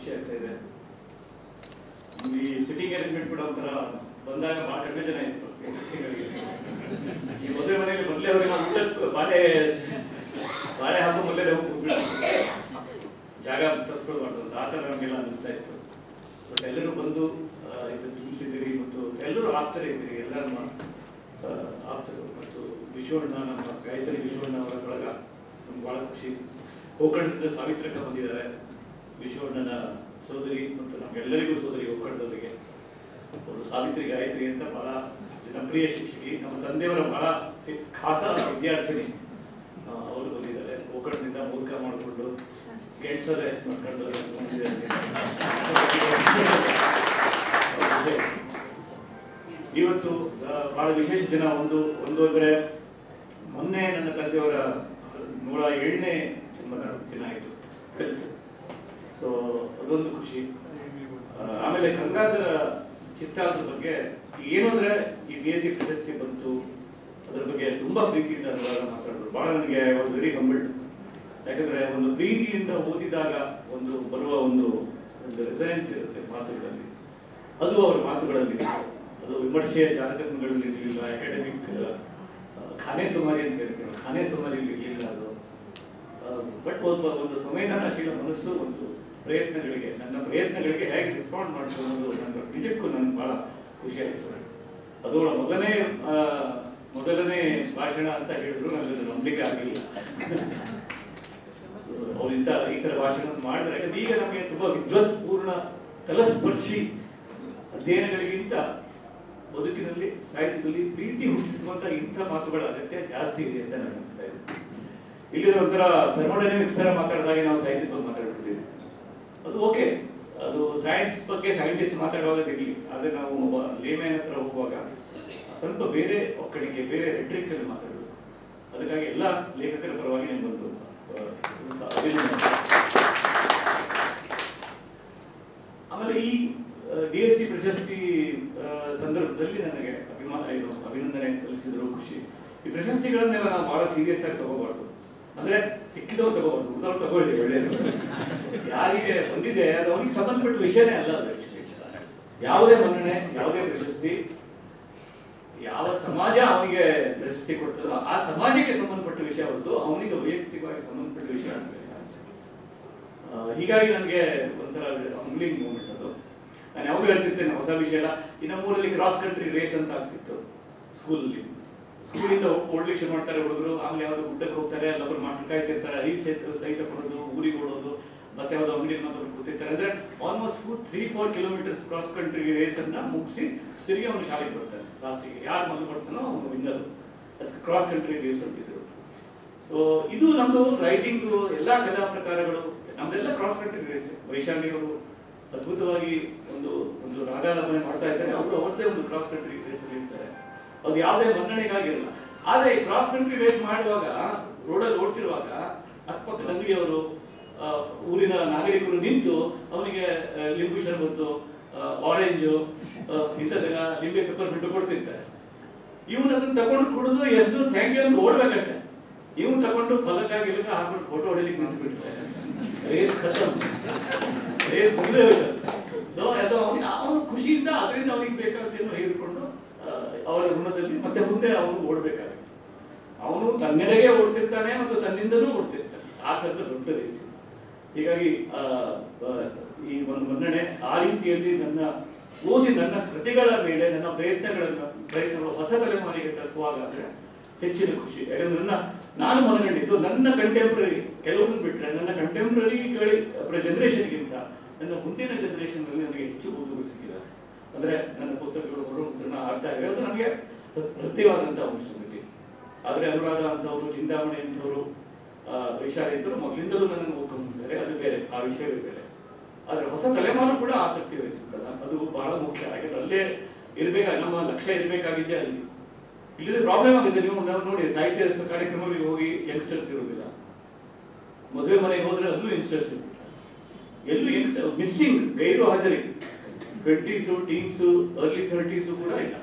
ಖುಷಿ ಆಗ್ತಾ ಇದೆ ಈ ಸಿಟ್ಟಿಂಗ್ ಅರೇಂಜ್ಮೆಂಟ್ ಕೂಡ ಒಂಥರ ಬಂದಾಗ ಭಾಳ ಕಡಿಮೆ ಜನ ಇತ್ತು ಗೆಸ್ಟ್ಗಳಿಗೆ. ಈ ಮದುವೆ ಮನೆಯಲ್ಲಿ ಮೊದಲೇ ಅವರಿಗೆ ನಾವು ಊಟಕ್ಕೆ ಬಾಳೆ ಬಾಳೆ ಹಾಕೋ ಮೊದಲೇ ಹೋಗಿ ಕೂತ್ಬಿಡ್ತೀವಿ. ಜಾಗ ತಪ್ಪಿಕೊಳ್ಬಾರ್ದು ಅಂತ ಆ ಥರ ನಮಗೆಲ್ಲ ಅನಿಸ್ತಾ ಇತ್ತು ಬಟ್ ಎಲ್ಲರೂ ಬಂದು ಆ, ಇದು ತಿಳಿಸಿದ್ದೀರಿ ಮತ್ತು ಎಲ್ಲರೂ ಆಪ್ತರೇ ಇದ್ದೀರಿ ಎಲ್ಲ ನಮ್ಮ ಆ, ಆಪ್ತರು ಮತ್ತು ವಿಶ್ವಣ್ಣ ನಮ್ಮ ಗಾಯತ್ರಿ ವಿಶ್ವಣ್ಣ ಅವರ ಬಳಗ ನಮ್ಗೆ ಭಾಳ ಖುಷಿ ಗೋಕರ್ಣದಿಂದ ಸಾವಿತ್ರಕ್ಕ ಬಂದಿದ್ದಾರೆ ವಿಶ್ವಣ್ಣನ ಸೋದರಿ ಮತ್ತು ನಮ್ಗೆಲ್ಲರಿಗೂ ಸೋದರಿ ಗೋಕರ್ಣದವರಿಗೆ ಅವರು ಸಾವಿತ್ರಿ ಗಾಯತ್ರಿ ಅಂತ ಬಹಳ ಜನಪ್ರಿಯ ಶಿಕ್ಷಕಿ ನಮ್ಮ ತಂದೆಯವರ ಬಹಳ ಖಾಸ ವಿದ್ಯಾರ್ಥಿನಿ ಆ, ಅವರು ಬಂದಿದ್ದಾರೆ ಗೋಕರ್ಣದಿಂದ ಮೋದಕ ಮಾಡಿಕೊಂಡು ಗೆಡ್ಸದೆ ಮಾಡ್ಕೊಂಡು ಬಂದಿದ್ದಾರೆ. ಇವತ್ತು ಆ, ಬಹಳ ವಿಶೇಷ ದಿನ ಒಂದು ಒಂದು ಅಂದ್ರೆ ಮೊನ್ನೆ ನನ್ನ ತಂದೆಯವರ ನೂರ ಏಳನೇ ಜನ್ಮದ ದಿನ ಆಯಿತು ಸೊ ಅದೊಂದು ಖುಷಿ ಆ, ಆಮೇಲೆ ಗಂಗಾಧರ ಚಿತ್ರಾರದ ಬಗ್ಗೆ ಏನು ಅಂದ್ರೆ ಈ ಬಿ ಎಸ್ ಸಿ ಪ್ರಶಸ್ತಿ ಬಂತು ಅದರ ಬಗ್ಗೆ ತುಂಬಾ ಪ್ರೀತಿಯಿಂದ ಅನುರಾಧ ಮಾತಾಡಿದ್ರು ಬಹಳ ನನಗೆ ವಾಸ್ ವೆರಿ ಹಂಬಲ್ಡ್ ಯಾಕಂದ್ರೆ ಒಂದು ಪ್ರೀತಿಯಿಂದ ಓದಿದಾಗ ಒಂದು ಬರುವ ಒಂದು ಒಂದು ರೆಸನೆನ್ಸ್ ಇರುತ್ತೆ ಮಾತುಗಳಲ್ಲಿ ಅದು ಅವರ ಮಾತುಗಳಲ್ಲಿ ಅದು ವಿಮರ್ಶೆಯ ಜಾಲಕಗಳಲ್ಲಿ ಇರಲಿಲ್ಲ ಅಕಾಡೆಮಿಕ್ ಖಾನೆ ಸುಮಾರಿ ಅಂತ ಹೇಳ್ತೀವಿ ಖಾನೆ ಸುಮಾರಿ ಇರಲಿಲ್ಲ ಅದು ಬಟ್ ಒಂದು ಒಂದು ಸಂವೇದನಾಶೀಲ ಮನಸ್ಸು ಒಂದು ಪ್ರಯತ್ನಗಳಿಗೆ ನನ್ನ ಪ್ರಯತ್ನಗಳಿಗೆ ಹೇಗೆ ರೆಸ್ಪಾಂಡ್ ಮಾಡ್ತು ಅನ್ನೋದು ನನ್ನ ನಿಜಕ್ಕೂ ನನಗೆ ಬಹಳ ಖುಷಿ ಆಯಿತು ಅದು ಅವಳ ಮೊದಲನೇ ಆ, ಮೊದಲನೇ ಭಾಷಣ ಅಂತ ಹೇಳಿದ್ರು ನನಗೆ ಅದು ನಂಬಲಿಕ್ಕೆ ಆಗಲಿಲ್ಲ ಅವ್ರು ಇಂಥ ಈ ಥರ ಭಾಷಣ ಮಾಡಿದ್ರೆ ಯಾಕಂದ್ರೆ ಈಗ ನಮಗೆ ತುಂಬಾ ವಿದ್ವತ್ಪೂರ್ಣ ತಲಸ್ಪರ್ಶಿ ಅಧ್ಯಯನಗಳಿಗಿಂತ ಬದುಕಿನಲ್ಲಿ ಸಾಹಿತ್ಯದಲ್ಲಿ ಪ್ರೀತಿ ಹುಟ್ಟಿಸುವಂತ ಇಂಥ ಮಾತುಗಳ ಅಗತ್ಯ ಜಾಸ್ತಿ ಇದೆ ಅಂತ ನನಗೆ ಅನಿಸ್ತಾ ಇದೆ ಇಲ್ಲಿ ಒಂಥರ ಥರ್ಮೋಡೈನಮಿಕ್ಸ್ ತರ ಮಾತಾಡಿದಾಗ ನಾವು ಸಾಹಿತ್ಯದ ಬಗ್ಗೆ ಮಾತಾಡ್ಬಿಡ್ತೀವಿ ಅದು ಓಕೆ ಅದು ಸೈನ್ಸ್ ಬಗ್ಗೆ ಸೈಂಟಿಸ್ಟ್ ಮಾತಾಡುವಾಗ ಇರಲಿ ಆದ್ರೆ ನಾವು ಒಬ್ಬ ಲೇಮ್ಯಾನ್ ಹತ್ರ ಹೋಗುವಾಗ ಸ್ವಲ್ಪ ಬೇರೆ ಒಕ್ಕಣಿಕೆ ಬೇರೆ ರೆಟ್ರಿಕ್ ಅಲ್ಲಿ ಮಾತಾಡಬೇಕು ಅದಕ್ಕಾಗಿ ಎಲ್ಲ ಲೇಖಕರ ಪರವಾಗಿ ನಾನು ಬಂದು ಆ, ಅಭಿನಂದನೆ ಆಮೇಲೆ ಈ ಡಿ ಎಸ್ ಸಿ ಪ್ರಶಸ್ತಿ ಆ, ಸಂದರ್ಭದಲ್ಲಿ ನನಗೆ ಅಭಿಮಾನ ಇದು ಅಭಿನಂದನೆ ಸಲ್ಲಿಸಿದ್ರು ಖುಷಿ ಈ ಪ್ರಶಸ್ತಿಗಳನ್ನೆಲ್ಲ ನಾವು ಬಹಳ ಸೀರಿಯಸ್ ಆಗಿ ತಗೋಬಾರ್ದು ಅಂದ್ರೆ ಸಿಕ್ಕಿದವ್ರು ತಗೋಬಾರ್ದು ಉಳಿದವ್ರು ತಗೊಳ್ಳಿ ಒಳ್ಳೇದು ಯಾರಿಗೆ ಬಂದಿದೆ ಅದು ಅವನಿಗೆ ಸಂಬಂಧಪಟ್ಟ ವಿಷಯನೇ ಅಲ್ಲ ಅದು actually. ಯಾವುದೇ ಮನ್ನಣೆ ಯಾವುದೇ ಪ್ರಶಸ್ತಿ ಯಾವ ಸಮಾಜ ಅವನಿಗೆ ಪ್ರಶಸ್ತಿ ಕೊಡ್ತದೋ ಆ ಸಮಾಜಕ್ಕೆ ಸಂಬಂಧಪಟ್ಟ ವಿಷಯ ಹೊರತು ಅವನಿಗೆ ವೈಯಕ್ತಿಕವಾಗಿ ಸಂಬಂಧಪಟ್ಟ ವಿಷಯ ಆಗ್ತದೆ ಆ, ಹೀಗಾಗಿ ನನಗೆ ಒಂಥರ ಹಂಬ್ಲಿಂಗ್ ಮೂಮೆಂಟ್ ಅದು ನಾನು ಯಾವಾಗಲೂ ಹೇಳ್ತಿರ್ತೇನೆ ಹೊಸ ವಿಷಯ ಎಲ್ಲ ಈ ನಮ್ಮೂರಲ್ಲಿ ಕ್ರಾಸ್ ಕಂಟ್ರಿ ರೇಸ್ ಅಂತ ಆಗ್ತಿತ್ತು ಸ್ಕೂಲಲ್ಲಿ ಸ್ಕೂಲಿಂದ ಓಡ್ಲಿಕ್ಕೆ ಶುರು ಮಾಡ್ತಾರೆ ಹುಡುಗರು ಆಮೇಲೆ ಯಾವ್ದೋ ಗುಡ್ಡಕ್ಕೆ ಹೋಗ್ತಾರೆ ಅಲ್ಲೊಬ್ರು ಮಾಸ್ಟರ್ ಕಾಯ್ತಿರ್ತಾರೆ ಐದು ಸಹಿತ ಸಹಿತ ಕೊಡೋದು ಊರಿಗೆ ಓಡೋದು ಮತ್ತೆ ಯಾವ್ದೋ ಅಂಗಡಿ ಮಾತ್ರ ಕೂತಿರ್ತಾರೆ ಅಂದ್ರೆ almost three four kilometres cross country race ಅನ್ನ ಮುಗಿಸಿ ತಿರುಗಿ ಅವನು ಶಾಲೆಗೆ ಬರ್ತಾನೆ ಲಾಸ್ಟಿಗೆ ಯಾರು ಮೊದಲು ಬರ್ತಾನೋ ಅವನು ವಿನ್ನರ್ ಅದಕ್ಕೆ ಕ್ರಾಸ್ ಕಂಟ್ರಿ ರೇಸ್ ಅಂತಿದ್ರು ಸೊ ಇದು ನಮ್ದು ರೈಟಿಂಗ್ ಎಲ್ಲಾ ಕಲಾ ಪ್ರಕಾರಗಳು ನಮ್ದೆಲ್ಲ ಕ್ರಾಸ್ ಕಂಟ್ರಿ ರೇಸ್ ವೈಶಾಲಿ ಅವರು ಅದ್ಭುತವಾಗಿ ಒಂದು ಒಂದು ರಾಗಾಲಂಬನೆ ಮಾಡ್ತಾ ಇದ್ದಾರೆ ಅವರು ಅವ್ರದ್ದೇ ಒಂದು ಕ್ರಾಸ್ ಕಂಟ್ರಿ ರೇಸ್ ಅಲ್ಲಿ ಇರ್ತಾರೆ ಅದು ಯಾವುದೇ ಮನ್ನಣೆಗಾಗಿರಲ್ಲ ಆದ್ರೆ ಈ ಕ್ರಾಸ್ ಕಂಟ್ರಿ ರೇಸ್ ಮಾಡುವಾಗ ರೋಡಲ್ಲಿ ಓಡ್ತಿರುವಾಗ ಅಕ್ಕಪಕ್ಕದ ಅಂಗಡಿಯವರು ಆ, ಊರಿನ ನಾಗರಿಕರು ನಿಂತು ಅವನಿಗೆ ಆ, ಲಿಂಬು ಶರಬತ್ತು ಆರೆಂಜು ಇಂಥದ್ದೆಲ್ಲ ಲಿಂಬೆ ಪೆಪ್ಪರ್ ಬಿಟ್ಟು ಕೊಡ್ತಿರ್ತಾರೆ ಇವನು ಅದನ್ನ ತಗೊಂಡು ಕುಡಿದು ಎಷ್ಟು ಥ್ಯಾಂಕ್ ಯು ಅಂತ ಓಡ್ಬೇಕಷ್ಟೆ ಇವನು ತಗೊಂಡು ಫಲಕ್ಕಾಗಿ ಇಲ್ಲಕ ಹಾಕೊಂಡು ಫೋಟೋ ಹೊಡಿಲಿಕ್ಕೆ ನಿಂತು ಬಿಡ್ತಾರೆ ರೇಸ್ ಖತಮ್ ರೇಸ್ ಮುಗಿದೇ ಹೋಯ್ತು ಸೊ ಅದು ಅವನಿಗೆ ಅವನು ಖುಷಿಯಿಂದ ಅದರಿಂದ ಅವನಿಗೆ ಬೇಕಾದ್ದನ್ನು ಹೇಳಿಕೊಂಡು ಅವರ ಋಣದಲ್ಲಿ ಮತ್ತೆ ಮುಂದೆ ಅವನು ಓಡ್ಬೇಕಾಗುತ್ತೆ ಅವನು ತನ್ನೆಡೆಗೆ ಓಡ್ತಿರ್ತಾನೆ ಮತ್ತು ತನ್ನಿಂದನೂ ಓಡ್ತಿರ್ತಾನೆ ಆ ಥರದ ದೊಡ್ಡ ರೇಸ್ ಇದು. ಹೀಗಾಗಿ ಆ, ಆ, ಈ ಒಂದು ಮನ್ನಣೆ ಆ ರೀತಿಯಲ್ಲಿ ನನ್ನ ಓದಿ ನನ್ನ ಕೃತಿಗಳ ಮೇಲೆ ನನ್ನ ಪ್ರಯತ್ನಗಳನ್ನು ಪ್ರಯತ್ನಗಳು ಹೊಸ ತಲೆಮಾರಿಗೆ ತಲುಪುವಾಗ ಅಂದ್ರೆ ಹೆಚ್ಚಿನ ಖುಷಿ ಯಾಕಂದ್ರೆ ನನ್ನ ನಾನು ಮನಗಂಡಿದ್ದು ನನ್ನ ಕಂಟೆಂಪ್ರರಿ ಕೆಲವೊಂದು ಬಿಟ್ರೆ ನನ್ನ ಕಂಟೆಂಪ್ರರಿ ಜನರೇಷನ್ಗಿಂತ ನನ್ನ ಮುಂದಿನ ಜನರೇಷನ್ ನನಗೆ ಹೆಚ್ಚು ಓದುಗರು ಸಿಕ್ಕಿದ್ದಾರೆ ಅಂದ್ರೆ ನನ್ನ ಪುಸ್ತಕಗಳು ಹೊರಮುದ್ರಣ ಆಗ್ತಾ ಇದೆ ಅದು ನನಗೆ ವೃತ್ತಿವಾದಂತಹ ಒಂದು ಸಂಗತಿ ಆದ್ರೆ ಅನುರಾಧ ಅಂತವರು ಚಿಂತಾಮಣಿ ಅಂತವರು ವೈಶಾಲಿ ಅಂತವರು ಮೊದಲಿಂದಲೂ ನನ್ನನ್ನು ಓದ್ಕೊಂಡಿದ್ದಾರೆ ಅದು ಬೇರೆ ಆ ವಿಷಯವೇ ಬೇರೆ ಆದ್ರೆ ಹೊಸ ತಲೆಮಾರು ಕೂಡ ಆಸಕ್ತಿ ವಹಿಸುತ್ತಲ್ಲ ಅದು ಬಹಳ ಮುಖ್ಯ ಯಾಕಂದ್ರೆ ಅಲ್ಲೇ ಇರ್ಬೇಕಾ ನಮ್ಮ ಲಕ್ಷ್ಯ ಇರಬೇಕಾಗಿದ್ದೆ ಅಲ್ಲಿ ಇಲ್ಲದೆ ಪ್ರಾಬ್ಲಮ್ ಆಗಿದೆ ನೀವು ನಾವು ನೋಡಿ ಸಾಹಿತ್ಯ ಕಾರ್ಯಕ್ರಮಗಳಿಗೆ ಹೋಗಿ ಯಂಗ್ಸ್ಟರ್ಸ್ ಇರುವುದಿಲ್ಲ ಮದುವೆ ಮನೆಗೆ ಹೋದ್ರೆ ಅಲ್ಲೂ ಯಂಗ್ಸ್ಟರ್ಸ್ ಇರ್ತಾರೆ ಎಲ್ಲೂ ಯಂಗ್ಸ್ಟರ್ ಮಿಸ್ಸಿಂಗ್ ಗೈರು ಹಾಜರಿ ಟ್ವೆಂಟೀಸು ಟೀನ್ಸು ಅರ್ಲಿ ಥರ್ಟೀಸು ಕೂಡ ಇಲ್ಲ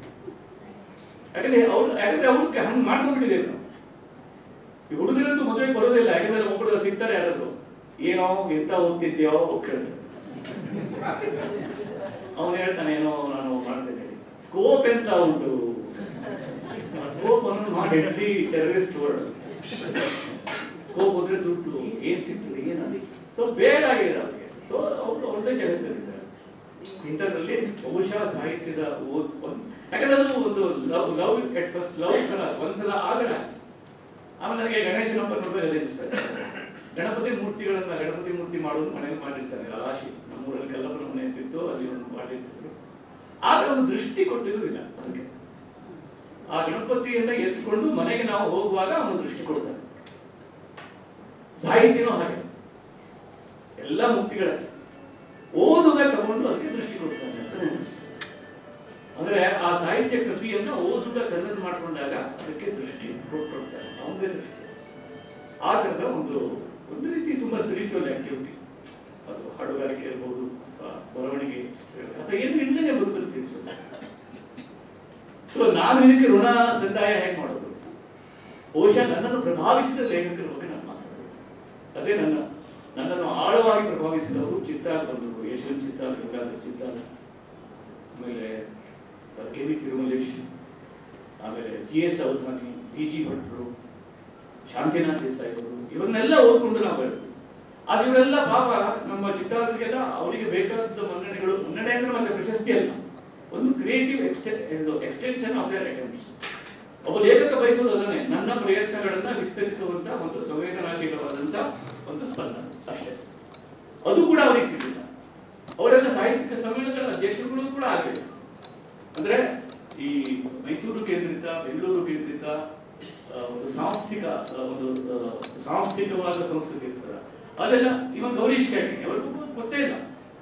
ಯಾಕಂದ್ರೆ ಅವ್ರು ಯಾಕಂದ್ರೆ ಅವ್ರಿಗೆ ಹಂಗೆ ಮಾಡ್ಕೊಂಡ್ಬಿಟ್ಟಿದ್ದೇವೆ ನಾವು ಈ ಹುಡುಗರಂತೂ ಮದುವೆಗೆ ಬರೋದಿಲ್ಲ ಯಾಕಂದ್ರೆ ಒಬ್ಬರು ಸಿಗ್ತಾರೆ ಯಾರಾದ್ರು ಏನೋ ಎಂತ ಓದ್ತಿದ್ಯೋ ಕೇಳ್ತಾರೆ ಅವನು ಹೇಳ್ತಾನೆ ಏನೋ ನಾನು ಮಾಡ್ತೇನೆ ಸ್ಕೋಪ್ ಎಂತ ಉಂಟು ಸ್ಕೋಪ್ ಅನ್ನು ಮಾಡಿ ಟೆರರಿಸ್ಟ್ ವರ್ಡ್ ಸ್ಕೋಪ್ ಹೋದ್ರೆ ದುಡ್ಡು ಏನ್ ಸಿಗ್ತದೆ ಏನದು ಸೊ ಬೇಡಾಗಿದೆ ಅವ್ರಿಗೆ ಸೊ ಅವರು ಒಳ್ಳೆ ಜಗತ್ತಲ್ಲಿದ್ದಾರೆ ಇಂಥದ್ರಲ್ಲಿ ಬಹುಶಃ ಸಾಹಿತ್ಯದ ಓದ್ ಒಂದ್- ಯಾಕಂದ್ರೆ ಅದು ಒಂದು love love at first love ತರ ಒಂದ್ಸಲ ಆಗಲ್ಲ ಆಮೇಲೆ ನನಗೆ ಗಣೇಶನ ಹಬ್ಬ ನೋಡಿದ್ರೆ ಅದೇ ಅನಿಸ್ತದೆ ಗಣಪತಿ ಮೂರ್ತಿಗಳನ್ನ ಗಣಪತಿ ಮೂರ್ತಿ ಮಾಡೋದು ಮನೇಲಿ ಮಾಡಿರ್ತಾರೆ ರಾಶಿ ನಮ್ಮೂರಲ್ಲಿ ಕಲ್ಲಪ್ಪನ ಮನೆ ಅಂತಿತ್ತು ಅಲ್ಲಿ ಒಂದು ಮಾಡಿರ್ತಿದ್ರು ಆದ್ರೆ ಒಂದು ದೃಷ್ಟಿ ಕೊಟ್ಟಿರುವುದಿಲ್ಲ ಅದಕ್ಕೆ ಆ ಗಣಪತಿಯನ್ನ ಎತ್ಕೊಂಡು ಮನೆಗೆ ನಾವು ಹೋಗುವಾಗ ಅವನು ದೃಷ್ಟಿ ಕೊಡ್ತಾನೆ ಸಾಹಿತ್ಯನೂ ಹಾಗೆ ಎಲ್ಲ ಮುಕ್ತಿಗಳ ಓದುಗ ತಗೊಂಡು ಅದಕ್ಕೆ ದೃಷ್ಟಿ ಕೊಡ್ತಾನೆ ಅಂತ ನನಗೆ ಅನಿಸ್ತದೆ. ಅಂದ್ರೆ ಆ ಸಾಹಿತ್ಯ ಕೃತಿಯನ್ನ ಓದುಗ ಕನ್ನಡ ಮಾಡ್ಕೊಂಡಾಗ ಅದಕ್ಕೆ ದೃಷ್ಟಿ ಕೊಟ್ಕೊಡ್ತಾನೆ ಅವನದೇ ದೃಷ್ಟಿ ಆ ತರದ ಒಂದು ಒಂದು ರೀತಿ ತುಂಬಾ ಸ್ಪಿರಿಚುವಲ್ ಆಕ್ಟಿವಿಟಿ ಅದು ಹಾಡುಗಾರಿಕೆ ಇರ್ಬೋದು ಅಥವಾ ಬರವಣಿಗೆ ಇರ್ಬೋದು, ಅಥವಾ ಏನು ಇಲ್ಲದೆ ಬದುಕಲು ತಿಳಿಸೋದು ಸೊ ನಾನು ಇದಕ್ಕೆ ಋಣ ಸಂದಾಯ ಹೇಗೆ ಮಾಡೋದು ಬಹುಶಃ ನನ್ನನ್ನು ಪ್ರಭಾವಿಸಿದ ಲೇಖಕರ ಬಗ್ಗೆ ನಾನು ಮಾತಾಡೋದು ಅದೇ ನನ್ನ ನನ್ನನ್ನು ಆಳವಾಗಿ ಪ್ರಭಾವಿಸಿದವರು ಚಿತ್ತಾರ್ ಬಂದರು ಯಶವಂತ್ ಚಿತ್ತಾರ್ ಗಂಗಾಧರ್ ಚಿತ್ತಾರ್ ಆಮೇಲೆ ಕೆ ವಿ ತಿರುಮಲೇಶ್ ಆಮೇಲೆ G S Avadhani D G ಭಟ್ರು ಶಾಂತಿನಾಥ್ ದೇಸಾಯಿ ಅವರು ಇವನ್ನೆಲ್ಲ ಓದ್ಕೊಂಡು ನಾವು ಬೆಳೆದ್ವಿ ಆದ್ರೆ ಇವರೆಲ್ಲ ಪಾಪ ನಮ್ಮ ಚಿತ್ರಗಳಿಗೆಲ್ಲ ಅವರಿಗೆ ಬೇಕಾದ ಮನ್ನಣೆಗಳು ಮನ್ನಣೆ ಅಂದ್ರೆ ಮತ್ತೆ ಪ್ರಶಸ್ತಿ ಅಲ್ಲ ಒಂದು creative extension of their items ಒಬ್ಬ ಲೇಖಕ ಬಯಸೋದು ಅದನ್ನೇ ನನ್ನ ಪ್ರಯತ್ನಗಳನ್ನ ವಿಸ್ತರಿಸುವಂತ ಒಂದು ಸಂವೇದನಾಶೀಲವಾದಂತ ಒಂದು ಸ್ಪಂದನ ಅಷ್ಟೇ ಅದು ಕೂಡ ಅವರಿಗೆ ಸಿಗಲಿಲ್ಲ ಅವರೆಲ್ಲ ಸಾಹಿತ್ಯಿಕ ಸಮ್ಮೇಳನಗಳ ಅಧ್ಯಕ್ಷರುಗಳು ಕೂಡ ಆಗಲಿಲ್ಲ ಅಂದ್ರೆ ಈ ಮೈಸೂರು ಕೇಂದ್ರಿತ ಬೆಂಗಳೂರು ಕೇಂದ್ರಿತ ಆ, ಒಂದು ಸಾಂಸ್ಥಿಕ ಆ, ಒಂದು ಆ, ಸಾಂಸ್ಥಿಕವಾದ ಸಂಸ್ಕೃತಿ ಇರ್ತದ ಅದೆಲ್ಲ ಇವನ್ ಗೌರೀಶ್ ಕ್ಯಾಟಿಂಗ್ ಅವರಿಗೂ ಗೊತ್ತೇ ಇಲ್ಲ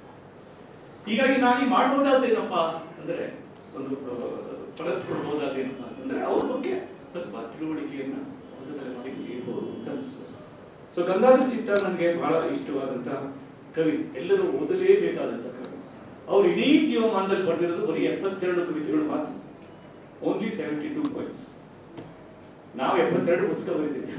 ಹೀಗಾಗಿ ನಾನು ಈ ಮಾಡ್ಬೋದಾದೇನಪ್ಪ ಅಂದ್ರೆ ಒಂದು ಪಡೆದುಕೊಳ್ಬಹುದಾದೇನಪ್ಪ ಅಂತಂದ್ರೆ ಅವ್ರ ಬಗ್ಗೆ ಸ್ವಲ್ಪ ತಿಳುವಳಿಕೆಯನ್ನ ಹೊಸ ತಲೆಮಾರಿಗೆ ನೀಡಬಹುದು ಅಂತ ಅನಿಸ್ತದೆ ಸೊ ಗಂಗಾಧರ ಚಿತ್ತ ನನಗೆ ಬಹಳ ಇಷ್ಟವಾದಂತ ಕವಿ ಎಲ್ಲರೂ ಓದಲೇಬೇಕಾದಂತ ಕವಿ ಅವ್ರು ಇಡೀ ಜೀವಮಾನದಲ್ಲಿ ಬರೆದಿರೋದು ಬರೀ ಎಪ್ಪತ್ತೆರಡು ಕವಿತೆಗಳು ಮಾತ್ರ ಓನ್ಲಿ ಸೆವೆಂಟಿ ಟೂ ಪಾಯಿಂಟ್ಸ್ ನಾವು ಎಪ್ಪತ್ತೆರಡು ಪುಸ್ತಕ ಬರೆದಿದ್ದೀವಿ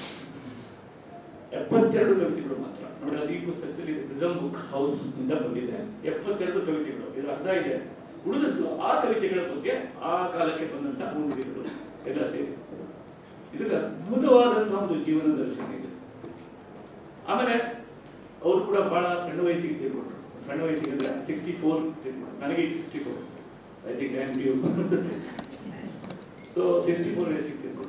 ಎಪ್ಪತ್ತೆರಡು ಕವಿತೆಗಳು ಮಾತ್ರ ನೋಡಿ ಅದು ಈ ಪುಸ್ತಕದಲ್ಲಿ ರಿಸಮ್ ಬುಕ್ ಹೌಸ್ ಇಂದ ಬಂದಿದೆ ಎಪ್ಪತ್ತೆರಡು ಕವಿತೆಗಳು ಇದರ ಅರ್ಥ ಇದೆ ಉಳಿದದ್ದು ಆ ಕವಿತೆಗಳ ಬಗ್ಗೆ ಆ ಕಾಲಕ್ಕೆ ಬಂದಂತ ಮೂಡಿಗೆಗಳು ಎಲ್ಲ ಸೇರಿ ಇದಕ್ಕೆ ಅದ್ಭುತವಾದಂತಹ ಒಂದು ಜೀವನ ದರ್ಶನ ಇದೆ ಆಮೇಲೆ ಅವರು ಕೂಡ ಬಹಳ ಸಣ್ಣ ವಯಸ್ಸಿಗೆ ತೀರ್ಕೊಂಡ್ರು ಸಣ್ಣ ವಯಸ್ಸಿಗೆ ಅಂದ್ರೆ ಸಿಕ್ಸ್ಟಿ ಫೋರ್ ತೀರ್ಕೊಂಡ್ರು ನನಗೆ ಈಗ sixty four I think I am due so sixty four ವಯಸ್ಸಿಗೆ ತೀರ್ಕೊಂಡ್ರು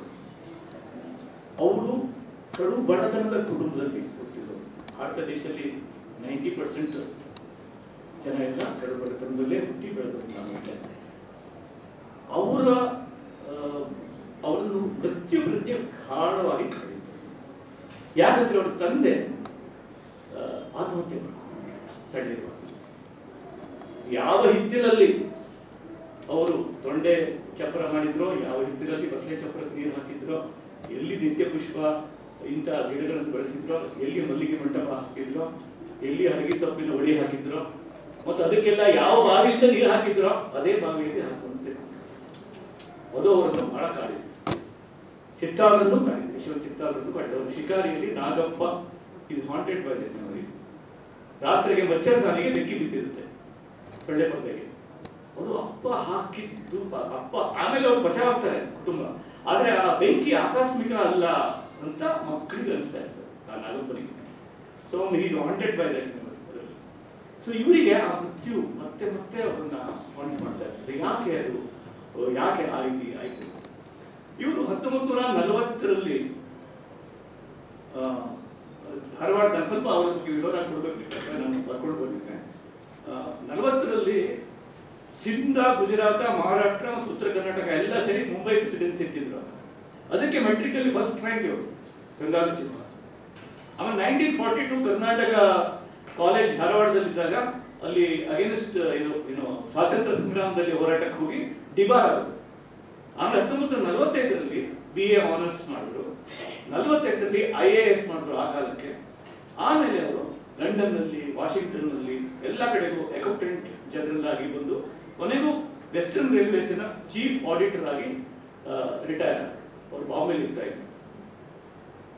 ಅವರು ಕಡು ಬಡತನದ ಕುಟುಂಬದಲ್ಲಿ ಹುಟ್ಟಿದ್ರು ಭಾರತ ದೇಶದಲ್ಲಿ ನೈಂಟಿ ಪರ್ಸೆಂಟ್ ಜನ ಎಲ್ಲ ಕಡು ಬಡತನದಲ್ಲೇ ಹುಟ್ಟಿ ಬೆಳೆದರು ನಾನು ಅಷ್ಟೇ ಅವರ ಆ, ಅವರನ್ನು ಮೃತ್ಯು ಪ್ರಜ್ಞೆ ಗಾಢವಾಗಿ ಕಳೆಯಿತು ಯಾಕಂದ್ರೆ ಅವರ ತಂದೆ ಆ, ಆತ್ಮಹತ್ಯೆ ಮಾಡ್ಕೊಂಡ್ರು ಸಣ್ಣಿರುವಾಗ ಯಾವ ಹಿತ್ತಿನಲ್ಲಿ ಅವರು ತೊಂಡೆ ಚಪ್ರ ಮಾಡಿದ್ರೋ ಯಾವ ಹಿತ್ತಿನಲ್ಲಿ ಬಸಳೆ ಚಪ್ರಕ್ಕೆ ನೀರು ಹಾಕಿದ್ರೋ ಎಲ್ಲಿ ನಿತ್ಯ ಪುಷ್ಪ ಇಂಥ ಗಿಡಗಳನ್ನು ಬೆಳೆಸಿದ್ರೋ ಎಲ್ಲಿ ಮಲ್ಲಿಗೆ ಮಂಟಪ ಹಾಕಿದ್ರೋ ಎಲ್ಲಿ ಹರಗಿ ಸೊಪ್ಪಿನ ಒಡಿ ಹಾಕಿದ್ರೋ ಮತ್ತು ಅದಕ್ಕೆಲ್ಲ ಯಾವ ಬಾವಿಯಿಂದ ನೀರು ಹಾಕಿದ್ರೋ ಅದೇ ಬಾವಿಯಲ್ಲಿ ಹಾಕುವಂತೆ ಅದು ಅವರನ್ನು ಬಹಳ ಕಾಡಿದೆ ಚಿತ್ತಾರನ್ನು ಕಾಡಿದೆ ಯಶವಂತ ಚಿತ್ತಾರನ್ನು ಕಾಡಿದೆ ಅವರು ಶಿಕಾರಿಯಲ್ಲಿ Nagappa is haunted by memory ರಾತ್ರಿಗೆ ಮಚ್ಚರದಾನಿಗೆ ಬೆಂಕಿ ಬಿದ್ದಿರುತ್ತೆ ಸೊಳ್ಳೆ ಪರ್ದೆಗೆ ಅದು ಅಪ್ಪ ಹಾಕಿದ್ದು ಪ- ಅಪ್ಪ ಆಮೇಲೆ ಅವ್ರು ಬಚಾವಾಗ್ತಾರೆ ಕುಟುಂಬ ಆದ್ರೆ ಆ ಬೆಂಕಿ ಆಕಸ್ಮಿಕ ಅಲ್ಲ ಅಂತ ಮಕ್ಕಳಿಗೆ ಅನಿಸ್ತಾ ಇರ್ತದೆ ಆ ನಾಗಪ್ಪನಿಗೆ so is wanted by that so ಇವರಿಗೆ ಆ ಮೃತ್ಯು ಮತ್ತೆ ಮತ್ತೆ ಅವರನ್ನ ವಾಂಟ್ ಮಾಡ್ತಾ ಇರ್ತಾರೆ ಯಾಕೆ ಅದು ಅಹ್, ಯಾಕೆ ಆ ರೀತಿ ಆಯ್ತು ಇವರು ಹತ್ತೊಂಬತ್ತು ನೂರ ನಲವತ್ತರಲ್ಲಿ ಆ, ಧಾರವಾಡ ನಾನು ಸ್ವಲ್ಪ ಅವರ ಬಗ್ಗೆ ವಿವರ ಕೊಡ್ಬೇಕು ಯಾಕಂದ್ರೆ ನಾನು ಬರ್ಕೊಂಡು ಬಂದಿದ್ದೆ ಆ, ನಲವತ್ತರಲ್ಲಿ ಸಿಂಧ ಗುಜರಾತ ಮಹಾರಾಷ್ಟ್ರ ಮತ್ತು ಉತ್ತರ ಕರ್ನಾಟಕ ಎಲ್ಲ ಸೇರಿ ಮುಂಬೈ ಪ್ರೆಸಿಡೆನ್ಸಿ ಇಟ್ಟಿದ್ರು ಆಗ. ಅದಕ್ಕೆ ಮೆಟ್ರಿಕಲ್ಲಿ ಫಸ್ಟ್ ರ್ಯಾಂಕ್ ಇವರು ಗಂಗಾಧರ ಚಿತ್ತ ಆಮೇಲೆ nineteen forty two Karnataka college ಧಾರವಾಡದಲ್ಲಿದ್ದಾಗ ಅಲ್ಲಿ ಅಗೇನ್ಸ್ಟ್ ಇದು ಏನು ಸ್ವಾತಂತ್ರ್ಯ ಸಂಗ್ರಾಮದಲ್ಲಿ ಹೋರಾಟಕ್ಕೆ ಹೋಗಿ ಡಿಬಾರ್ ಆದರು ಆಮೇಲೆ ಹತ್ತೊಂಬತ್ತು ನಲವತ್ತೈದರಲ್ಲಿ ಬಿ ಎ ಆನರ್ಸ್ ಮಾಡಿದ್ರು ನಲವತ್ತೆಂಟರಲ್ಲಿ ಐ ಎ ಎಸ್ ಮಾಡಿದ್ರು ಆ ಕಾಲಕ್ಕೆ ಆಮೇಲೆ ಅವರು ಲಂಡನ್ ನಲ್ಲಿ ವಾಷಿಂಗ್ಟನ್ ನಲ್ಲಿ ಎಲ್ಲ ಕಡೆಗೂ ಅಕೌಂಟೆಂಟ್ ಜನರಲ್ ಆಗಿ ಬಂದು ಕೊನೆಗೂ ವೆಸ್ಟರ್ನ್ ರೈಲ್ವೇಸಿನ ಚೀಫ್ ಆಡಿಟರ್ ಆಗಿ ರಿಟೈರ್ ಅವರು ಬಾಂಬೆಲಿ ಇರ್ತಾ ಇದ್ರು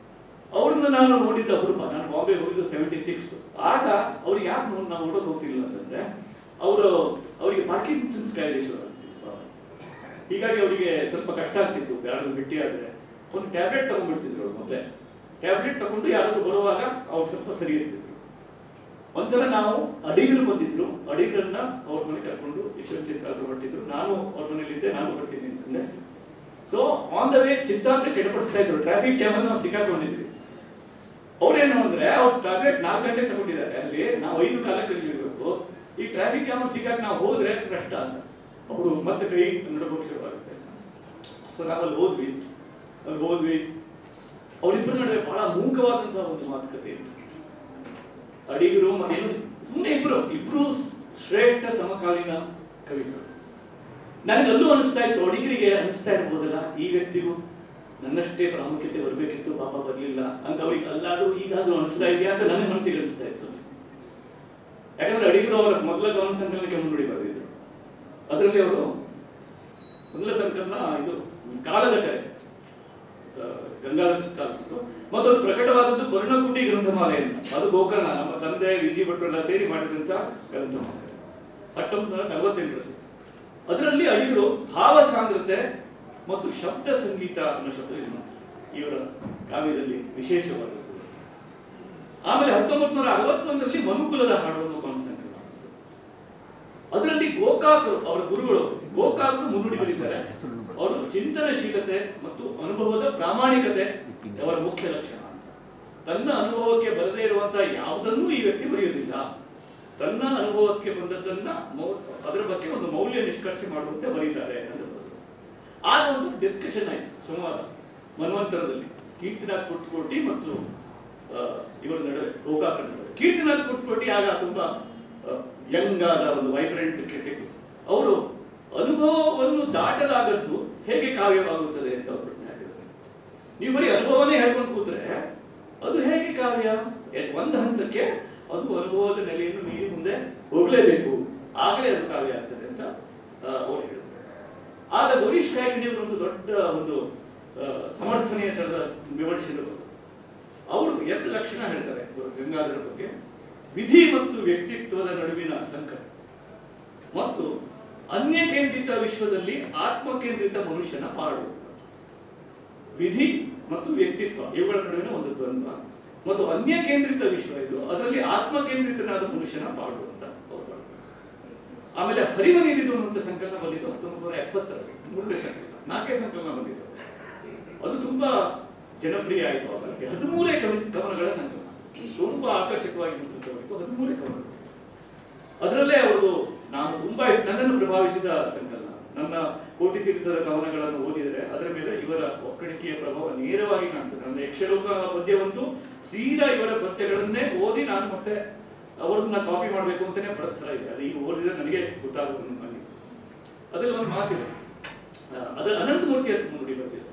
ಅವ್ರನ್ನ ನಾನು ನೋಡಿದ್ದ ಅಪರೂಪ ನಾನು ಬಾಂಬೆ ಹೋಗಿದ್ದು ಸೆವೆಂಟಿ ಸಿಕ್ಸ್ ಆಗ ಅವ್ರಿಗೆ ಯಾಕೆ ನೋಡಿ ನಾವು ನೋಡೋಕೆ ಹೋಗ್ತಿಲ್ಲ ಅಂತಂದ್ರೆ ಅವರು ಅವರಿಗೆ ಪಾರ್ಕಿನ್ಸನ್ಸ್ ಕಾಯಿಲೆ ಶುರು ಆಗ್ತಿತ್ತು ಹೀಗಾಗಿ ಅವರಿಗೆ ಸ್ವಲ್ಪ ಕಷ್ಟ ಆಗ್ತಿತ್ತು ಯಾರಾದ್ರೂ ಭೇಟಿ ಆದ್ರೆ ಒಂದು ಟ್ಯಾಬ್ಲೆಟ್ ತಗೊಂಡ್ಬಿಡ್ತಿದ್ರು ಅವ್ರು ಮೊದಲೇ ಟ್ಯಾಬ್ಲೆಟ್ ತಗೊಂಡು ಯಾರಾದ್ರೂ ಬರುವಾಗ ಅವ್ರು ಸ್ವಲ್ಪ ಸರಿ ಇರ್ತಿದ್ರು ಒಂದ್ಸಲ ನಾವು ಅಡಿಗರು ಬಂದಿದ್ರು ಅಡಿಗರನ್ನ ಅವ್ರ ಮನೆ ಕರ್ಕೊಂಡು ಯಶವಂತ ಚಿತ್ರ ಹೊರಟಿದ್ರು ನಾನು ಅವ್ರ ಮನೇಲಿದ್ದೆ ನಾನು ಬರ್ತೀನಿ ಅಂತಂದೆ ಸೊ ಆನ್ ದ ವೇ ಚಿತ್ತಾಂತ ಚಟಪಡಿಸ್ತಾ ಇದ್ರು ಟ್ರಾಫಿಕ್ ಜಾಮ್ ಅಲ್ಲಿ ನಾವು ಸಿಕ್ಕಾಕೊಂಡಿದ್ವಿ ಅವ್ರೇನು ಅಂದ್ರೆ ಅವ್ರು ಟ್ಯಾಬ್ಲೆಟ್ ನಾಲ್ಕು ಗಂಟೆ ತಗೊಂಡಿದ್ದಾರೆ ಅಲ್ಲಿ ನಾವು ಐದು ಕಾಲಕ್ಕೆ ಇರಬೇಕು ಈ ಟ್ರಾಫಿಕ್ ಜಾಮ್ ಸಿಕ್ಕಾಕ್ ನಾವು ಹೋದ್ರೆ ಕಷ್ಟ ಅಂತ ಅವರು ಮತ್ತೆ ಕೈ ನಡ್ಕೋಕ್ ಶುರುವಾಗುತ್ತೆ ಸೊ ನಾವಲ್ಲಿ ಹೋದ್ವಿ ಅಲ್ಲಿ ಹೋದ್ವಿ ಅವರಿಬ್ಬರ ನಡುವೆ ಬಹಳ ಮೂಕವಾದಂತಹ ಒಂದು ಮಾತುಕತೆ ಇತ್ತು ಅಡಿಗರು ಮತ್ತು ಸುಮ್ಮನೆ ಇಬ್ರು ಇಬ್ರು ಶ್ರೇಷ್ಠ ಸಮಕಾಲೀನ ಕವಿಗಳು ನನಗಲ್ಲೂ ಅನಿಸ್ತಾ ಇತ್ತು ಅಡಿಗರಿಗೆ ಅನಿಸ್ತಾ ಇರ್ಬೋದಲ್ಲ ಈ ವ್ಯಕ್ತಿಗೂ ನನ್ನಷ್ಟೇ ಪ್ರಾಮುಖ್ಯತೆ ಬರಬೇಕಿತ್ತು ಪಾಪ ಬರಲಿಲ್ಲ ಅಂತ ಅವ್ರಿಗೆ ಅಲ್ಲಾದ್ರೂ ಈಗಾದ್ರೂ ಅನಿಸ್ತಾ ಇದೆಯಾ ಅಂತ ನನ್ನ ಮನಸ್ಸಿಗೆ ಅನಿಸ್ತಾ ಇತ್ತು ಯಾಕಂದ್ರೆ ಅಡಿಗರು ಅವರ ಮೊದಲ ಗಮನ ಸಂಕಲನಕ್ಕೆ ಮುನ್ನುಡಿ ಬರೆದಿದ್ರು ಅದರಲ್ಲಿ ಅವರು ಮೊದಲ ಸಂಕಲನ ಇದು ಕಾಲದ ಕರೆ ಆ, ಗಂಗಾಧರ ಚಿತ್ತಾಲದ್ದು ಮತ್ತು ಅದು ಪ್ರಕಟವಾದದ್ದು ಪರ್ಣಕುಟಿ ಗ್ರಂಥಮಾಲೆ ಅಂತ ಅದು ಗೋಕರ್ಣ ನಮ್ಮ ತಂದೆ ವಿಜಿ ಭಟ್ರೆಲ್ಲ ಸೇರಿ ಮಾಡಿದಂತ ಗ್ರಂಥಮಾಲೆ ಹತ್ತೊಂಬತ್ತು ನೂರ ನಲವತ್ತೆಂಟರಲ್ಲಿ ಅದರಲ್ಲಿ ಅಡಿಗರು ಭಾವ ಸಾಂದ್ರತೆ ಮತ್ತು ಶಬ್ದ ಸಂಗೀತ ಅನ್ನೋ ಶಬ್ದ ಇದು ಇವರ ಕಾವ್ಯದಲ್ಲಿ ವಿಶೇಷವಾದದ್ದು ಆಮೇಲೆ ಹತ್ತೊಂಬತ್ತು ನೂರ ಅರವತ್ತೊಂದರಲ್ಲಿ ಮನುಕುಲದ ಹಾಡು ಅನ್ನೋ ಒಂದು ಸಂಕಲನ ಅದರಲ್ಲಿ ಗೋಕಾಕರು ಅವರ ಗುರುಗಳು ಗೋಕಾಕರು ಮುನ್ನುಡಿ ಬರೀತಾರೆ ಅವರು ಚಿಂತನಶೀಲತೆ ಮತ್ತು ಅನುಭವದ ಪ್ರಾಮಾಣಿಕತೆ ಅವರ ಮುಖ್ಯ ಲಕ್ಷಣ ಅಂತ ತನ್ನ ಅನುಭವಕ್ಕೆ ಬರದೇ ಇರುವಂತಹ ಯಾವುದನ್ನೂ ಈ ವ್ಯಕ್ತಿ ಬರೆಯೋದಿಲ್ಲ ತನ್ನ ಅನುಭವಕ್ಕೆ ಬಂದದ್ದನ್ನ ಮೌ- ಅದರ ಬಗ್ಗೆ ಒಂದು ಮೌಲ್ಯ ನಿಷ್ಕರ್ಷೆ ಮಾಡುವಂತೆ ಬರೀತಾರೆ ಅಂತ ಬರೆದ್ರು. ಆಗ ಒಂದು ಡಿಸ್ಕಷನ್ ಆಯ್ತು ಸಂವಾದ ಮನ್ವಂತರದಲ್ಲಿ ಕೀರ್ತಿನಾಥ್ ಕುಟ್ಕೋಟಿ ಮತ್ತು ಆ, ಇವರ ನಡುವೆ ಗೋಕಾಕರ ನಡುವೆ ಕೀರ್ತಿನಾಥ್ ಕುಟ್ಕೋಟಿ ಆಗ ತುಂಬಾ ಯಂಗ್ ಆದ ಒಂದು ವೈಬ್ರೆಂಟ್ ಕ್ರಿಕೆಟ್ ಅವರು ಅನುಭವವನ್ನು ದಾಟಲಾಗದ್ದು ಹೇಗೆ ಕಾವ್ಯವಾಗುತ್ತದೆ ಅಂತ ಅವರು ಪ್ರಶ್ನೆ ಹಾಕಿದ್ದಾರೆ ನೀವು ಬರೀ ಅನುಭವನೇ ಹೇಳ್ಕೊಂಡು ಕೂತ್ರೆ ಅದು ಹೇಗೆ ಕಾವ್ಯ ಎ- ಒಂದು ಹಂತಕ್ಕೆ ಅದು ಅನುಭವದ ನೆಲೆಯನ್ನು ಮೀರಿ ಮುಂದೆ ಹೋಗಲೇಬೇಕು ಆಗಲೇ ಅದು ಕಾವ್ಯ ಆಗ್ತದೆ ಅಂತ ಆ, ಅವರು ಹೇಳಿದ್ರು ಆಗ ಗೌರೀಶ್ ಕಾಯ್ಕಿಣಿಯವರು ಒಂದು ದೊಡ್ಡ ಒಂದು ಆ, ಸಮರ್ಥನೆಯ ತರದ ವಿಮರ್ಶೆಗಳು ಅವರು ಎರಡು ಲಕ್ಷಣ ಹೇಳ್ತಾರೆ ಗಂಗಾಧರ ಬಗ್ಗೆ ವಿಧಿ ಮತ್ತು ವ್ಯಕ್ತಿತ್ವದ ನಡುವಿನ ಸಂಕಟ ಮತ್ತು ಅನ್ಯ ಕೇಂದ್ರಿತ ವಿಶ್ವದಲ್ಲಿ ಆತ್ಮಕೇಂದ್ರಿತ ಮನುಷ್ಯನ ಪಾಡು ವಿಧಿ ಮತ್ತು ವ್ಯಕ್ತಿತ್ವ ಇವುಗಳ ನಡುವಿನ ಒಂದು ದ್ವಂದ್ವ ಮತ್ತು ಅನ್ಯ ಕೇಂದ್ರಿತ ವಿಶ್ವ ಇದು ಅದರಲ್ಲಿ ಆತ್ಮಕೇಂದ್ರಿತನಾದ ಮನುಷ್ಯನ ಪಾಡು ಅಂತ ಅವರು ಬರ್ತಾರೆ. ಆಮೇಲೆ ಹರಿವ ನೀರಿದು ಅನ್ನುವಂಥ ಸಂಕಲನ ಬಂದಿದ್ದು ಹತ್ತೊಂಬತ್ತು ನೂರ ಎಪ್ಪತ್ತರಲ್ಲಿ ಮೂರನೇ ಸಂಕಲನ ನಾಲ್ಕೇ ಸಂಕಲನ ಬಂದಿದ್ದು ಅದು ತುಂಬಾ ಜನಪ್ರಿಯ ಆಯಿತು ಅವರಿಗೆ ಹದಿಮೂರೇ ಕವಿ ಕವನಗಳ ಸಂಕಲನ ತುಂಬಾ ಆಕರ್ಷಕವಾಗಿ ನಿಂತಿದ್ದವರಿಗೂ ಹದಿಮೂರೇ ಕವನಗಳು ಅದರಲ್ಲೇ ಅವರು ನಾನು ತುಂಬಾ ನನ್ನನ್ನು ಪ್ರಭಾವಿಸಿದ ಸಂಕಲನ ನನ್ನ ಕೋಟಿ ತೀರ್ಥದ ಕವನಗಳನ್ನು ಓದಿದರೆ ಅದರ ಮೇಲೆ ಇವರ ಒಕ್ಕಣಿಕೆಯ ಪ್ರಭಾವ ನೇರವಾಗಿ ಕಾಣ್ತದೆ ನನ್ನ ಯಕ್ಷಲೋಕ ಪದ್ಯವಂತೂ ಸೀದಾ ಇವರ ಪದ್ಯಗಳನ್ನೇ ಓದಿ ನಾನು ಮತ್ತೆ ಅವ್ರನ್ನ ಕಾಪಿ ಮಾಡಬೇಕು ಅಂತಾನೆ ಪ್ರಥರ ಇದೆ ಅದು ಈಗ ಓದಿದ್ರೆ ನನಗೆ ಗೊತ್ತಾಗುತ್ತೆ ನನಗೆ ಅದರಲ್ಲಿ ಒಂದು ಮಾತಿದೆ ಆ, ಅದರ ಅನಂತಮೂರ್ತಿ ಅಂತ ನೋಡಿ ಬರ್ತಿದೆ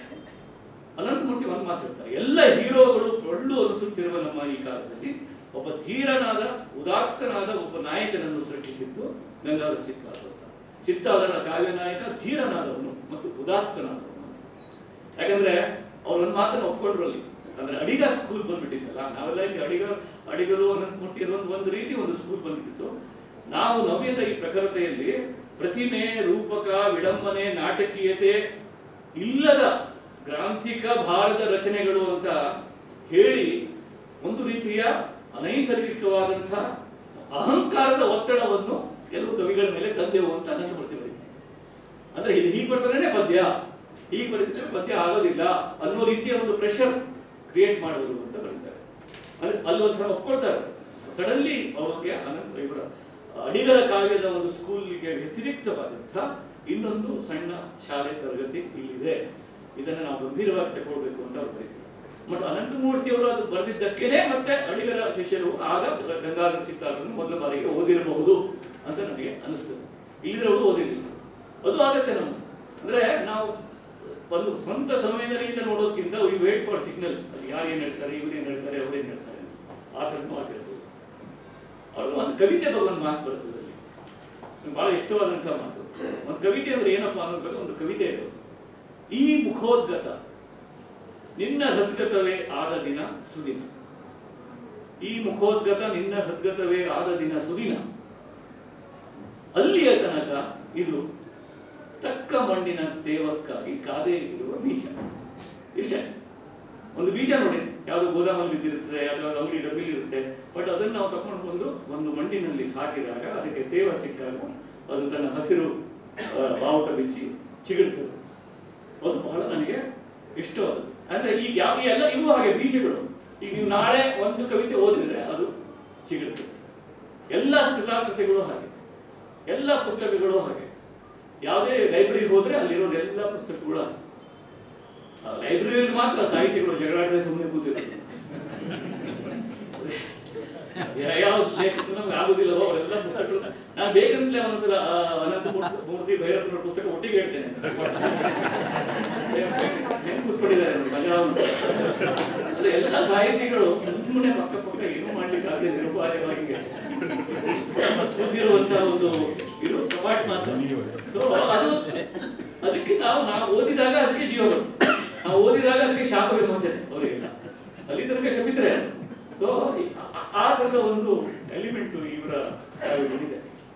ಅನಂತಮೂರ್ತಿ ಒಂದು ಮಾತು ಹೇಳ್ತಾರೆ ಎಲ್ಲ ಹೀರೋಗಳು ಟೊಳ್ಳು ಅನಿಸುತ್ತಿರುವ ನಮ್ಮ ಈ ಕಾಲದಲ್ಲಿ ಒಬ್ಬ ಧೀರನಾದ ಉದಾತ್ತನಾದ ಒಬ್ಬ ನಾಯಕನನ್ನು ಸೃಷ್ಟಿಸಿದ್ದು ಗಂಗಾಧರ ಚಿತ್ತಾರ ಅಂತ ಚಿತ್ತಾದರ ಕಾವ್ಯ ನಾಯಕ ಧೀರನಾದವನು ಮತ್ತು ಉದಾತ್ತನಾದವನು ಅಂತ. ಯಾಕಂದ್ರೆ ಅವ್ರು ಒಂದು ಮಾತನ್ನ ಒಪ್ಕೊಂಡ್ರು ಅಲ್ಲಿ ಅಂದ್ರೆ ಅಡಿಗ ಸ್ಕೂಲ್ ಬಂದ್ಬಿಟ್ಟಿತ್ತಲ್ಲ ನಾವೆಲ್ಲ ಇಲ್ಲಿ ಅಡಿಗ ಅಡಿಗರು ಅನಂತಮೂರ್ತಿ ಅನ್ನೋದು ಒಂದು ರೀತಿ ಒಂದು ಸ್ಕೂಲ್ ಬಂದ್ಬಿಟ್ಟಿತ್ತು ನಾವು ನವ್ಯತ ಈ ಪ್ರಖರತೆಯಲ್ಲಿ ಪ್ರತಿಮೆ ರೂಪಕ ವಿಡಂಬನೆ ನಾಟಕೀಯತೆ ಇಲ್ಲದ ಗ್ರಾಂಥಿಕ ಭಾರತ ರಚನೆಗಳು ಅಂತ ಹೇಳಿ ಒಂದು ರೀತಿಯ ಅನೈಸರ್ಗಿಕವಾದಂತಹ ಅಹಂಕಾರದ ಒತ್ತಡವನ್ನು ಕೆಲವು ಕವಿಗಳ ಮೇಲೆ ತಂದೆವು ಅಂತ ನನ್ನ ಬರ್ತೀವಿ ಅಂದ್ರೆ ಇದು ಹೀಗೆ ಬರ್ತಾನೆ ಪದ್ಯ ಹೀಗೆ ಬರೀತಾರೆ ಪದ್ಯ ಆಗೋದಿಲ್ಲ ಅನ್ನೋ ರೀತಿಯ ಒಂದು ಪ್ರೆಷರ್ ಕ್ರಿಯೇಟ್ ಮಾಡುವುದು ಅಂತ ಬರೀತಾರೆ ಅಲ್ಲಿ ಅಲ್ಲಿ ಒಂಥರ ಒಪ್ಕೊಳ್ತಾರೆ ಸಡನ್ಲಿ ಅವ್ರಿಗೆ ಅನಂತ ಇವರ ಅಡಿಗರ ಕಾವ್ಯದ ಒಂದು ಸ್ಕೂಲ್ಗೆ ವ್ಯತಿರಿಕ್ತವಾದಂಥ ಇನ್ನೊಂದು ಸಣ್ಣ ಶಾಲೆ ತರಗತಿ ಇಲ್ಲಿದೆ ಇದನ್ನು ನಾವು ಗಂಭೀರವಾಗಿ ತಗೊಳ್ಬೇಕು ಅಂತ ಅವ್ರು ಬರೀತಾರೆ ಮತ್ತು ಅನಂತಮೂರ್ತಿ ಅವರು ಅದು ಬರೆದಿದ್ದಕ್ಕೇನೆ ಮತ್ತೆ ಅಡಿಗರ ಶಿಷ್ಯರು ಆಗ ಗಂಗಾಧರ ಚಿತ್ತಾರನ್ನು ಮೊದಲ ಬಾರಿಗೆ ಓದಿರಬಹುದು ಅಂತ ನನಗೆ ಅನಿಸ್ತದೆ ಇಲ್ಲಿದ್ರೆ ಅವರು ಓದಿರಲಿಲ್ಲ ಅದು ಆಗತ್ತೆ ನಮ್ಮ ಅಂದ್ರೆ ನಾವು ಒಂದು ಸ್ವಂತ ಸಂವೇದನೆಯಿಂದ ನೋಡೋದಕ್ಕಿಂತ ವಿ ವೇಟ್ ಫಾರ್ ಸಿಗ್ನಲ್ಸ್ ಯಾರು ಏನ್ ಹೇಳ್ತಾರೆ ಇವ್ರು ಏನ್ ಹೇಳ್ತಾರೆ ಅವ್ರು ಏನ್ ಹೇಳ್ತಾರೆ ಆ ಥರನೂ ಆಗಿರ್ಬೋದು ಅವ್ರಿಗೆ ಒಂದು ಕವಿತೆ ಬಗ್ಗೆ ಒಂದು ಮಾತು ಬರ್ತದೆ ಅಲ್ಲಿ ನಂಗೆ ಬಹಳ ಇಷ್ಟವಾದಂಥ ಮಾತು ಒಂದು ಕವಿತೆ ಅಂದ್ರೆ ಏನಪ್ಪಾ ಅನ್ನೋದ್ರ ಬಗ್ಗೆ ಒಂದು ಕವಿತೆ ಇದೆ ಈ ಮುಖೋದ್ಗತ ನಿನ್ನ ಹದ್ಗತವೇ ಆದ ದಿನ ಸುದಿನ ಈ ಮುಖೋದ್ಗತ ನಿನ್ನ ಹದ್ಗತವೇ ಆದ ದಿನ ಸುದಿನ ಅಲ್ಲಿಯ ತನಕ ಇದು ತಕ್ಕ ಮಣ್ಣಿನ ತೇವಕ್ಕಾಗಿ ಕಾದೇ ಇರುವ ಬೀಜ ಇಷ್ಟೇ ಒಂದು ಬೀಜ ನೋಡಿ ಯಾವುದು ಗೋದಾಮಲ್ಲಿ ಬಿದ್ದಿರುತ್ತದೆ ಅಥವಾ ಅಂಗಡಿ ಡಬ್ಬಿಲಿ ಇರುತ್ತೆ ಬಟ್ ಅದನ್ನು ನಾವು ತಕೊಂಡು ಬಂದು ಒಂದು ಮಣ್ಣಿನಲ್ಲಿ ಹಾಕಿದಾಗ ಅದಕ್ಕೆ ತೇವ ಸಿಕ್ಕಾಗ ಅದು ತನ್ನ ಹಸಿರು ಆ, ಬಾವುಟ ಬಿಚ್ಚಿ ಚಿಗುರ್ತದೆ ಅದು ಬಹಳ ನನಗೆ ಇಷ್ಟವಾದ ಅಂದ್ರೆ ಈಗ ಯಾವ ಎಲ್ಲ ಇವು ಹಾಗೆ ಬೀಜಗಳು ಈಗ ನೀವು ನಾಳೆ ಒಂದು ಕವಿತೆ ಓದಿದ್ರೆ ಅದು ಚಿಗುರ್ತದೆ ಎಲ್ಲ ಕೃತಾಕೃತಿಗಳು ಹಾಗೆ ಎಲ್ಲ ಪುಸ್ತಕಗಳು ಹಾಗೆ ಯಾವುದೇ ಲೈಬ್ರರಿಗೆ ಹೋದ್ರೆ ಅಲ್ಲಿರೋ ಎಲ್ಲ ಪುಸ್ತಕಗಳು ಹಾಗೆ ಆ ಲೈಬ್ರರಿಯಲ್ಲಿ ಮಾತ್ರ ಸಾಹಿತಿಗಳು ಜಗಳಾಡದೆ ಸುಮ್ಮನೆ ಕೂತಿದ್ರು ಯಾವ ಲೇಖಕರು ನಮ್ಗೆ ಆಗುದಿಲ್ಲವೋ ಅವರೆಲ್ಲ ಪುಸ್ತಕಗಳು ನಾನು ಬೇಕಂತಲೇ ಅವನ ಹತ್ರ ಆ, ಅನಂತ ಮೂರ್ತಿ- ಮೂರ್ತಿ ಭೈರಪ್ಪನವ್ರ ಪುಸ್ತಕ ಒಟ್ಟಿಗೆ ಹೇಳ್ತೇನೆ ನೆನ್ಪು ಕೂತ್ಕೊಂಡಿದ್ದಾರೆ ನೋಡಿ ಮಜಾ ಉಂಟು ಅದು ಎಲ್ಲ ಸಾಹಿತಿಗಳು ಸುಮ್ಮನೆ ಪಕ್ಕ ಪಕ್ಕ ಏನು ಮಾಡ್ಲಿಕ್ಕೆ ಆಗದೆ ನಿರುಪಾಯವಾಗಿ ಕೂತಿರುವಂತಹ ಒಂದು ಇದು ಕಪಾಟ್ ಮಾತ್ರ So, ಅದು ಅದಕ್ಕೆ ನಾವು ನಾವು ಓದಿದಾಗ ಅದಕ್ಕೆ ಜೀವ ಬರುತ್ತೆ ನಾವು ಓದಿದಾಗ ಅದಕ್ಕೆ ಶಾಪ ವಿಮೋಚನೆ ಅವರಿಗೆಲ್ಲ ಅಲ್ಲಿ ತನಕ ಶಮಿದ್ರೆ ಸೊ ಆ ತರದ ಒಂದು ಎಲಿಮೆಂಟ್ ಇವರ ಇದೆ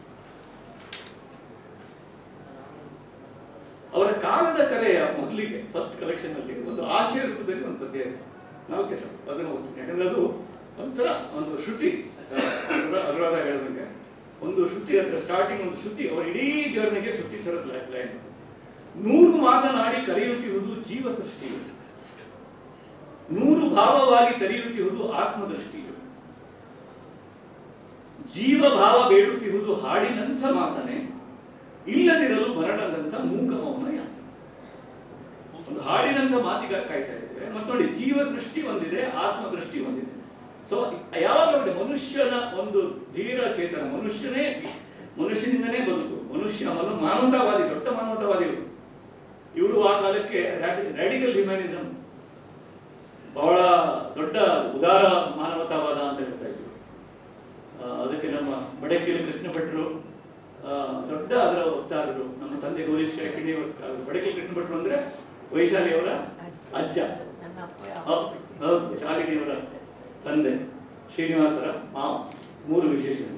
ಅವರ ಕಾಲದ ಕರೆಯ ಮೊದಲಿಗೆ ಫಸ್ಟ್ ಕಲೆಕ್ಷನ್ ಅಲ್ಲಿ ಒಂದು ಆಶಯ ರೂಪದಲ್ಲಿ ಒಂದು ಪದ್ಯ ಇದೆ ನಾಲ್ಕೇ ಸಲ ಅದನ್ನು ಓದ್ತೀನಿ ಯಾಕಂದ್ರೆ ಅದು ಒಂಥರ ಒಂದು ಶ್ರುತಿ ಆ, ಅನುರಾ- ಅನುರಾಧ ಹೇಳಿದಂಗೆ ಒಂದು ಶ್ರುತಿ ಅಂದ್ರೆ ಸ್ಟಾರ್ಟಿಂಗ್ ಒಂದು ಶ್ರುತಿ ಅವರ ಇಡೀ ಜರ್ನಿಗೆ ಶ್ರುತಿ ಥರದ ಲೈನ್ ನೂರು ಮಾತನಾಡಿ ಕರೆಯುತ್ತಿರುವುದು ಜೀವ ಸೃಷ್ಟಿಯು ನೂರು ಭಾವವಾಗಿ ತೆರೆಯುತ್ತಿರುವುದು ಆತ್ಮದೃಷ್ಟಿಯು ಜೀವ ಭಾವ ಬೇಡುತ್ತಿರುವುದು ಹಾಡಿನಂಥ ಮಾತನೆ ಇಲ್ಲದಿರಲು ಮರಣದಂಥ ಮೂಕ ಮೌನ ಯಾತನೆ ಒಂದು ಹಾಡಿನಂಥ ಮಾತಿಗೆ ಕಾಯ್ತಾ ಇದ್ದೇವೆ ಮತ್ತು ನೋಡಿ ಜೀವ ಸೃಷ್ಟಿ ಒಂದಿದೆ ಆತ್ಮ ದೃಷ್ಟಿ ಒಂದಿದೆ ಸೊ ಯಾವಾಗ ನೋಡಿ ಮನುಷ್ಯನ ಒಂದು ಧೀರ ಚೇತನ ಮನುಷ್ಯನೇ ಮನುಷ್ಯನಿಂದನೇ ಬದುಕು ಮನುಷ್ಯ ಮನು ಮಾನವತಾವಾದಿ ದೊಡ್ಡ ಮಾನವತಾವಾದಿಗಳು ಇವರು ಆ ಕಾಲಕ್ಕೆ ರ್ಯಾಡಿಕಲ್ ಹ್ಯುಮ್ಯಾನಿಸಮ್ ಬಹಳ ದೊಡ್ಡ ಉದಾರ ಮಾನವತಾವಾದ ಅಂತ ಹೇಳ್ತಾ ಇದ್ರು ಆ, ಅದಕ್ಕೆ ನಮ್ಮ ಬಡಕಿಲಿ ಕೃಷ್ಣ ಭಟ್ರು ಆ, ದೊಡ್ಡ ಅದರ ವಕ್ತಾರರು ನಮ್ಮ ತಂದೆ ಗೌರೀಶ್ ಕಿಣಿ ಬಡಕಿಲಿ ಕೃಷ್ಣ ಭಟ್ರು ಅಂದ್ರೆ ವೈಶಾಲಿಯವರ ಅಜ್ಜ ನನ್ನ ಅಪ್ಪ ಹೌದು, ಹೌದು, ಶಾಲಿನಿಯವರ ತಂದೆ ಶ್ರೀನಿವಾಸರ ಮಾವ ಮೂರು ವಿಶೇಷಗಳು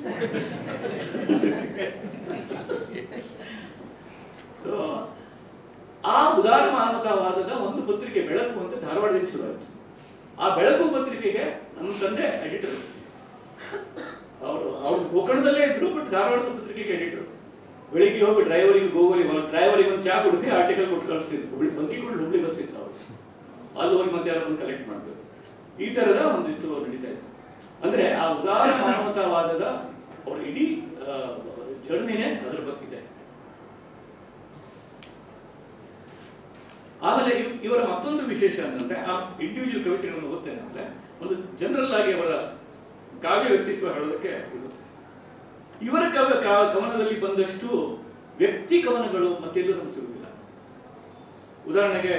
So, ಆ ಉದಾರ ಮಾನವತಾವಾದದ ಒಂದು ಪತ್ರಿಕೆ ಬೆಳಕು ಅಂತ ಧಾರವಾಡದಲ್ಲಿ ಶುರುವಾಯಿತು ಆ ಬೆಳಕು ಪತ್ರಿಕೆಗೆ ನಮ್ಮ ತಂದೆ ಎಡಿಟರ್ ಅವರು ಅವ್ರು ಗೋಕರ್ಣದಲ್ಲೇ ಇದ್ರು ಬಟ್ ಧಾರವಾಡದ ಪತ್ರಿಕೆಗೆ ಎಡಿಟರ್ ಬೆಳಿಗ್ಗೆ ಹೋಗಿ ಡ್ರೈವರಿಗೆ ಗೋಗಲಿ ಡ್ರೈವರಿಗೆ ಒಂದು ಚಾ ಕುಡಿಸಿ ಆರ್ಟಿಕಲ್ ಕೊಟ್ಟು ಕಳಿಸ್ತಿದ್ರು ಹುಬ್ಳಿ ಬಂಕಿಗಳು ಹುಬ್ಳಿ ಬಸ್ ಇತ್ತು ಅವರು ಅಲ್ಲಿ ಹೋಗಿ ಮತ್ತೆ ಯಾರೋ ಕಲೆಕ್ಟ್ ಮಾಡಬೇಕು ಈ ತರದ ಒಂದು ಇದು ನಡೀತಾ ಇತ್ತು ಅಂದ್ರೆ ಆ ಉದಾರ ಮಾನವತಾವಾದದ ಅವ್ರ ಇಡೀ ಜರ್ನಿನೇ ಅದರ ಬಗ್ಗೆ ಇದೆ ಆಮೇಲೆ ಇವ್- ಇವರ ಮತ್ತೊಂದು ವಿಶೇಷ ಅಂತಂದ್ರೆ ಆ ಇಂಡಿವಿಜುವಲ್ ಕವಿತೆಗಳನ್ನು ಓದ್ತೇನೆ ಅಂದ್ರೆ ಒಂದು ಜನರಲ್ ಆಗಿ ಅವರ ಕಾವ್ಯ ವ್ಯಕ್ತಿತ್ವ ಹೇಳೋದಕ್ಕೆ ಇದು ಇವರ ಕವ ಕಾ- ಕವನದಲ್ಲಿ ಬಂದಷ್ಟು ವ್ಯಕ್ತಿ ಕವನಗಳು ಮತ್ತೆಲ್ಲೂ ನಮ್ಗೆ ಸಿಗುವುದಿಲ್ಲ ಉದಾಹರಣೆಗೆ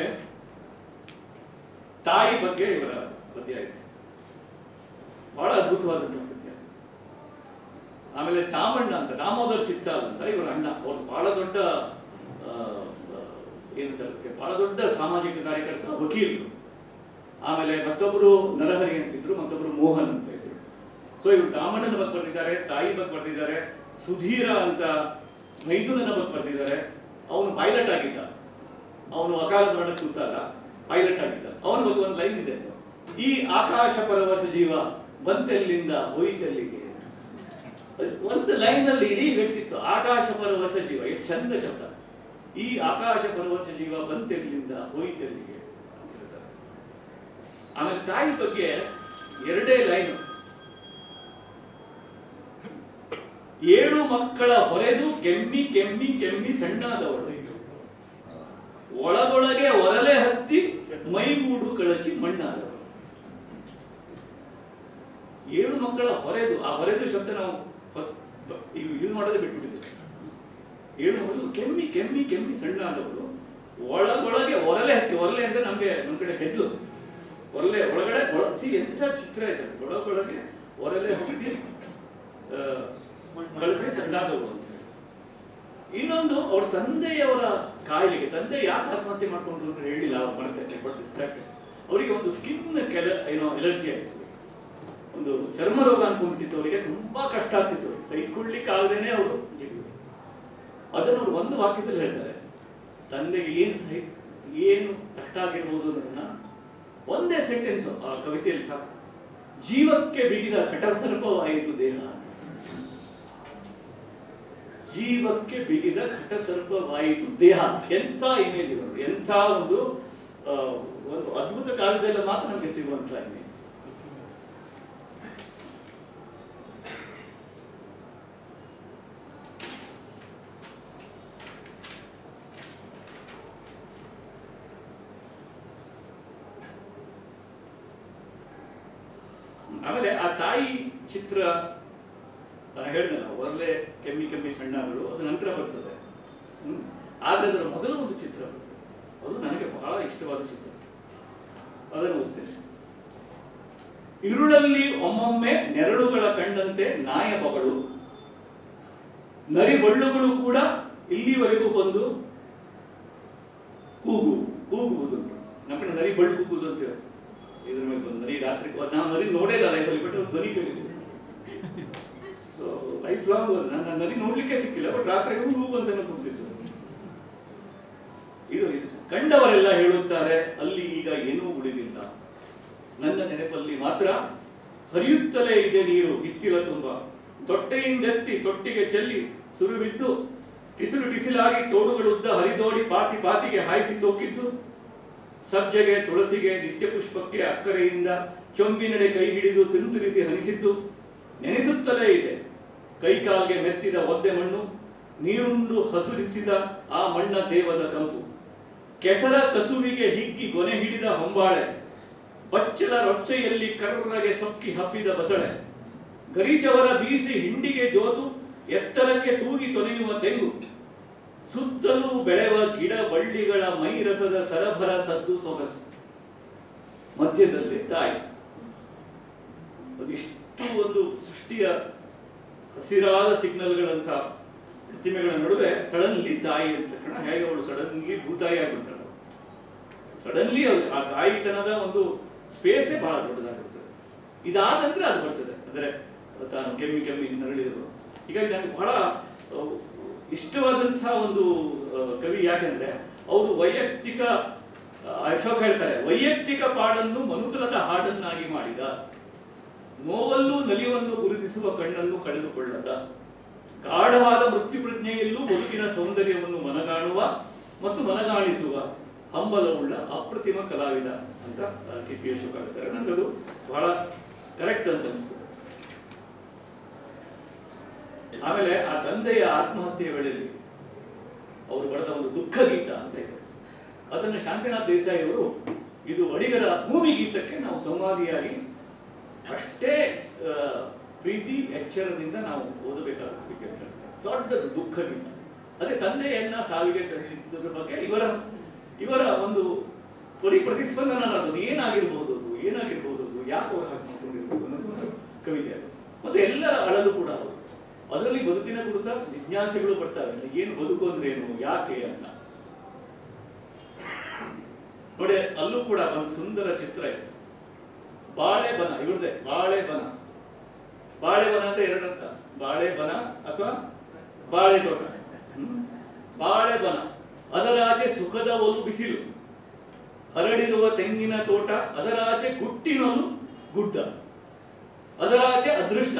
ತಾಯಿ ಬಗ್ಗೆ ಇವರ ಪದ್ಯ ಇದೆ ಬಹಳ ಅದ್ಭುತವಾದಂತಹ ಪದ್ಯ ಆಮೇಲೆ ತಾಮಣ್ಣ ಅಂತ ದಾಮೋದರ್ ಚಿತ್ತಾಲ್ ಅಂತ ಇವರ ಅಣ್ಣ ಅವರು ಬಹಳ ದೊಡ್ಡ ಆ, ಆ, ಏನು ಅದಕ್ಕೆ ಬಹಳ ದೊಡ್ಡ ಸಾಮಾಜಿಕ ಕಾರ್ಯಕರ್ತ ವಕೀಲರು ಆಮೇಲೆ ಮತ್ತೊಬ್ಬರು ನರಹರಿ ಅಂತಿದ್ರು ಮತ್ತೊಬ್ಬರು ಮೋಹನ್ ಅಂತ ಇದ್ರು ಸೊ ಇವರು ದಾಮಣ್ಣನ ಬಗ್ಗೆ ಬರೆದಿದ್ದಾರೆ ತಾಯಿ ಬಗ್ಗೆ ಬರೆದಿದ್ದಾರೆ ಸುಧೀರ ಅಂತ ಮೈದುನನ ಬಗ್ಗೆ ಬರೆದಿದ್ದಾರೆ ಅವನು ಪೈಲಟ್ ಆಗಿದ್ದ ಅವನು ಅಕಾಲ ಮರಣ ಕೂತಾಗ ಪೈಲಟ್ ಆಗಿದ್ದ ಅವನ ಬಗ್ಗೆ ಒಂದು ಲೈನ್ ಇದೆ ಈ ಆಕಾಶ ಪರವಶ ಜೀವ ಬಂತೆಲ್ಲಿಂದ ಹೋಯಿತೆಲ್ಲಿಗೆ ಒಂದು ಲೈನ್ ಅಲ್ಲಿ ಇಡೀ ವ್ಯಕ್ತಿತ್ವ ಆಕಾಶ ಪರವಶ ಜೀವ ಎಷ್ಟು ಚಂದ ಶಬ್ದ ಈ ಆಕಾಶ ಪರವಶ ಜೀವ ಬಂತೆಲ್ಲಿಂದ ಹೋಯಿತೆಲ್ಲಿಗೆ ಅಂತ ಹೇಳ್ತಾರೆ. ಆಮೇಲೆ ತಾಯಿ ಬಗ್ಗೆ ಎರಡೇ ಲೈನ್ ಏಳು ಮಕ್ಕಳ ಹೊರೆದು ಕೆಮ್ಮಿ ಕೆಮ್ಮಿ ಕೆಮ್ಮಿ ಸಣ್ಣಾದವಳು ಒಳಗೊಳಗೆ ಒರಲೆ ಹತ್ತಿ ಮೈಗೂಡು ಕಳಚಿ ಮಣ್ಣಾದವಳು ಏಳು ಮಕ್ಕಳ ಹೊರೆದು ಆ ಹೊರೆದು ಶಬ್ದ ನಾವು ಯೂಸ್ ಮಾಡೋದೇ ಬಿಟ್ಬಿಟ್ಟಿದ್ದೇವೆ ಏಳು ಮಕ್ಕಳು ಕೆಮ್ಮಿ ಕೆಮ್ಮಿ ಕೆಮ್ಮಿ ಸಣ್ಣ ಆದವಳು ಒಳಗೊಳಗೆ ಒರಲೆ ಹತ್ತಿ ಒರಲೆ ಅಂದ್ರೆ ನಮ್ಗೆ ನಮ್ ಕಡೆ ಹೆದ್ಲು ಒರಲೆ ಒಳಗಡೆ ಒಳ ಸಿ ಎಂಥ ಚಿತ್ರ ಇದೆ ಒಳಗೊಳಗೆ ಒರಲೆ ಹೋಗಿ ಕಳಪೆ ಸಣ್ಣಾದವಳು ಅಂತ ಹೇಳಿ. ಇನ್ನೊಂದು ಅವ್ರ ತಂದೆಯವರ ಕಾಯಿಲೆಗೆ ತಂದೆ ಯಾಕೆ ಆತ್ಮಹತ್ಯೆ ಮಾಡ್ಕೊಂಡ್ರು ಅಂತ ಹೇಳಿಲ್ಲ ಅವ್ರು ಮಾಡ್ತಾರೆ ಬಟ್ ಡಿಸ್ಟ್ರಾಕ್ಟೆಡ್ ಅವರಿಗೆ ಒಂದು ಸ್ಕಿನ್ ಕೆಲ ಏನೋ ಎಲರ್ಜಿ ಆಯಿತು ಒಂದು ಚರ್ಮ ರೋಗ ಅನ್ಕೊಂಡ್ಬಿಟ್ಟಿತ್ತು ಅವರಿಗೆ ತುಂಬಾ ಕಷ್ಟ ಆಗ್ತಿತ್ತು ಅವ್ರಿಗೆ. ಸಹಿಸ್ಕೊಳ್ಳಿಕ್ಕೆ ಆಗದೇನೆ ಅವರು ಅದನ್ನು ಅವ್ರು ಒಂದು ವಾಕ್ಯದಲ್ಲಿ ಹೇಳ್ತಾರೆ ತಂದೆಗೆ ಏನು ಸಹಿ ಏನು ಕಷ್ಟ ಆಗಿರ್ಬೋದು ಅನ್ನೋದನ್ನ ಒಂದೇ ಸೆಂಟೆನ್ಸ್ ಆ ಕವಿತೆಯಲ್ಲಿ ಸಾಕು ಜೀವಕ್ಕೆ ಬಿಗಿದ ಘಟಸರ್ಪವಾಯಿತು ದೇಹ ಅಂತ. ಜೀವಕ್ಕೆ ಬಿಗಿದ ಘಟಸರ್ಪವಾಯಿತು ದೇಹ ಎಂಥ ಇಮೇಜ್ ಇದು ಎಂಥ ಒಂದು ಆ, ಒಂದು ಅದ್ಭುತ ಕಾಲದಲ್ಲಿ ಮಾತ್ರ ನಮಗೆ ಸಿಗುವಂತ ಇಮೇಜ್ ಆಮೇಲೆ ಆ ತಾಯಿ ಚಿತ್ರ ನಾನು ಹೇಳಿದ್ನಲ್ಲ ಒರಲೆ ಕೆಮ್ಮಿ ಕೆಮ್ಮಿ ಸಣ್ಣಗಳು ಅದು ನಂತರ ಬರ್ತದೆ ಹ್ಮ್. ಆದ್ರೆ ಅದರ ಮೊದಲ ಒಂದು ಚಿತ್ರ ಬರ್ತದೆ ಅದು ನನಗೆ ಬಹಳ ಇಷ್ಟವಾದ ಚಿತ್ರ ಅದನ್ನು ಓದ್ತೇನೆ ಇರುಳಲ್ಲಿ ಒಮ್ಮೊಮ್ಮೆ ನೆರಳುಗಳ ಕಂಡಂತೆ ನಾಯ ಬಗಳು ನರಿಬಳ್ಳುಗಳು ಕೂಡ ಇಲ್ಲಿವರೆಗೂ ಬಂದು ಕೂಗು ಕೂಗುವುದುಂಟು ನಮ್ಮ ಕಡೆ ನರಿ ಬಳ್ಳು ಕೂಗುವುದು ಅಂತ ಹೇಳಿ ಇದ್ರ ಮೇಲೆ ಒಂದು ನರಿ ರಾತ್ರಿ ನಾವು ನರಿ ನೋಡೇ ಇಲ್ಲ ಲೈಫಲ್ಲಿ ಬಟ್ ಒಂದು ಧ್ವನಿ ಕೇಳಿದ್ದೀವಿ ಸೊ ಲೈಫ್ ಲಾಂಗ್ ನನ್ನ ನರಿ ನೋಡ್ಲಿಕ್ಕೆ ಸಿಕ್ಕಿಲ್ಲ ಬಟ್ ರಾತ್ರಿ ಹೂ ಅಂತ ಕೂಗ್ತಿತ್ತು ಇದು ಇದು ಕಂಡವರೆಲ್ಲ ಹೇಳುತ್ತಾರೆ ಅಲ್ಲಿ ಈಗ ಏನೂ ಉಳಿದಿಲ್ಲ ನನ್ನ ನೆನಪಲ್ಲಿ ಮಾತ್ರ ಹರಿಯುತ್ತಲೇ ಇದೆ ನೀರು ಹಿತ್ತಿಲ ತುಂಬ ತೊಟ್ಟೆಯಿಂದೆತ್ತಿ ತೊಟ್ಟಿಗೆ ಚೆಲ್ಲಿ ಸುರುವಿದ್ದು ಟಿಸಿಲು ಟಿಸಿಲಾಗಿ ತೋಡುಗಳುದ್ದ ಹರಿದೋಡಿ ಪಾತಿ ಪಾತಿಗೆ ಹಾಯಿಸಿ ತೋಕಿದ್ದು ಸಬ್ಜೆಗೆ ತುಳಸಿಗೆ ನಿತ್ಯ ಪುಷ್ಪಕ್ಕೆ ಅಕ್ಕರೆಯಿಂದ ಚೊಂಬಿನಡೆ ಕೈ ಹಿಡಿದು ತಿರುತಿರಿಸಿ ಹನಿಸಿದ್ದು ನೆನೆಸುತ್ತಲೇ ಇದೆ ಕೈಕಾಲ್ಗೆ ಮೆತ್ತಿದ ಒದ್ದೆ ಮಣ್ಣು ನೀರುಂಡು ಹಸುರಿಸಿದ ಆ ಮಣ್ಣ ದೇವದ ಕಂಪು ಕೆಸರ ಕಸುವಿಗೆ ಹಿಗ್ಗಿ ಗೊನೆ ಹಿಡಿದ ಹೊಂಬಾಳೆ ಬಚ್ಚಲ ರೊಚ್ಚೆಯಲ್ಲಿ ಕರ್ರಗೆ ಸೊಕ್ಕಿ ಹಬ್ಬಿದ ಬಸಳೆ ಗರೀಚವರ ಬೀಸಿ ಹಿಂಡಿಗೆ ಜೋತು ಎತ್ತರಕ್ಕೆ ತೂಗಿ ತೊನೆಯುವ ತೆಂಗು ಸುತ್ತಲೂ ಬೆಳೆವ ಗಿಡ ಬಳ್ಳಿಗಳ ಮೈರಸದ ಸರಬರ ಸದ್ದು ಸೊಗಸು ಮಧ್ಯದಲ್ಲಿ ತಾಯಿ ಅದಿಷ್ಟು ಒಂದು ಸೃಷ್ಟಿಯ ಹಸಿರಾದ ಸಿಗ್ನಲ್ಗಳಂತ ಪ್ರತಿಮೆಗಳ ನಡುವೆ ಸಡನ್ಲಿ ತಾಯಿ ಅಂತ ತಕ್ಷಣ ಹೇಗೆ ಅವಳು ಸಡನ್ಲಿ ಭೂತಾಯಿ ಆಗ್ಬಿಡ್ತಾಳೆ ಸಡನ್ಲಿ ಆ ತಾಯಿತನದ ಒಂದು ಸ್ಪೇಸೇ ಬಹಳ ದೊಡ್ಡದಾಗಿರ್ತದೆ ಇದಾದ ನಂತರ ಅದು ಬರ್ತದೆ ಅಂದರೆ ತಾನು ಕೆಮ್ಮಿ ಕೆಮ್ಮಿ ನರಳಿದರು ಹೀಗಾಗಿ ನನಗೆ ಬಹಳ ಆ, ಇಷ್ಟವಾದಂತಹ ಒಂದು ಆ, ಕವಿ ಯಾಕಂದ್ರೆ ಅವರು ವೈಯಕ್ತಿಕ ಆ, ಅಶೋಕ್ ಹೇಳ್ತಾರೆ ವೈಯಕ್ತಿಕ ಪಾಡನ್ನು ಮನುಕುಲದ ಹಾಡನ್ನಾಗಿ ಮಾಡಿದ ನೋವಲ್ಲೂ ನಲಿವನ್ನು ಗುರುತಿಸುವ ಕಣ್ಣನ್ನು ಕಳೆದುಕೊಳ್ಳದ ಗಾಢವಾದ ಮೃತ್ಯು ಪ್ರಜ್ಞೆಯಲ್ಲೂ ಬದುಕಿನ ಸೌಂದರ್ಯವನ್ನು ಮನಗಾಣುವ ಮತ್ತು ಮನಗಾಣಿಸುವ ಹಂಬಲವುಳ್ಳ ಅಪ್ರತಿಮ ಕಲಾವಿದ ಅಂತ ಕೆ ಪಿ ಅಶೋಕ್ ಹೇಳ್ತಾರೆ ನನಗದು ಬಹಳ ಕರೆಕ್ಟ್ ಅಂತ ಅನಿಸ್ತದೆ ಆಮೇಲೆ ಆ ತಂದೆಯ ಆತ್ಮಹತ್ಯೆಯ ವೇಳೆಯಲ್ಲಿ ಅವರು ಬರೆದ ಒಂದು ದುಃಖ ಗೀತ ಅಂತ ಇದೆ ಅದನ್ನು ಶಾಂತಿನಾಥ್ ದೇಸಾಯಿ ಅವರು ಇದು ಅಡಿಗರ ಭೂಮಿ ಗೀತಕ್ಕೆ ನಾವು ಸಂವಾದಿಯಾಗಿ ಅಷ್ಟೇ ಆ, ಪ್ರೀತಿ ಎಚ್ಚರದಿಂದ ನಾವು ಓದಬೇಕಾದ ಕೃತಿ ಅಂತ ಹೇಳ್ತಾರೆ. ದೊಡ್ಡ ದುಃಖ ಗೀತ ಅದೇ ತಂದೆಯನ್ನ ಸಾವಿಗೆ ತಳ್ಳಿದ್ದರ ಬಗ್ಗೆ ಇವರ ಇವರ ಒಂದು ಪರಿ ಪ್ರತಿಸ್ಪಂದನ ಅನ್ನೋದು ಏನಾಗಿರ್ಬೋದು ಅದು ಏನಾಗಿರ್ಬೋದು ಅದು ಯಾಕೆ ಅವ್ರು ಹಾಗೆ ಮಾಡ್ಕೊಂಡಿರ್ಬೋದು ಅನ್ನೋದು ಒಂದು ಕವಿತೆ ಅದು ಮತ್ತೆ ಎಲ್ಲರ ಅಳಲು ಕೂಡ ಅದು ಅದರಲ್ಲಿ ಬದುಕಿನ ಕುರಿತ ಜಿಜ್ಞಾಸೆಗಳು ಬರ್ತಾವೆ ಏನು ಬದುಕು ಅಂದ್ರೆ ಏನು ಯಾಕೆ ಅಂತ ನೋಡಿ ಅಲ್ಲೂ ಕೂಡ ಒಂದು ಸುಂದರ ಚಿತ್ರ ಇದೆ ಬಾಳೆಬನ ಇವ್ರದೇ ಬಾಳೆಬನ ಬಾಳೆಬನ ಅಂತ ಎರಡರ್ಥ ಬಾಳೆಬನ ಅಥವಾ ಬಾಳೆ ತೋಟ ಹ್ಮ್? ಬಾಳೆಬನ ಅದರಾಚೆ ಸುಖದ ಒಲು ಬಿಸಿಲು ಹರಡಿರುವ ತೆಂಗಿನ ತೋಟ ಅದರಾಚೆ ಗುಟ್ಟಿನೊಲು ಗುಡ್ಡ ಅದರಾಚೆ ಅದೃಷ್ಟ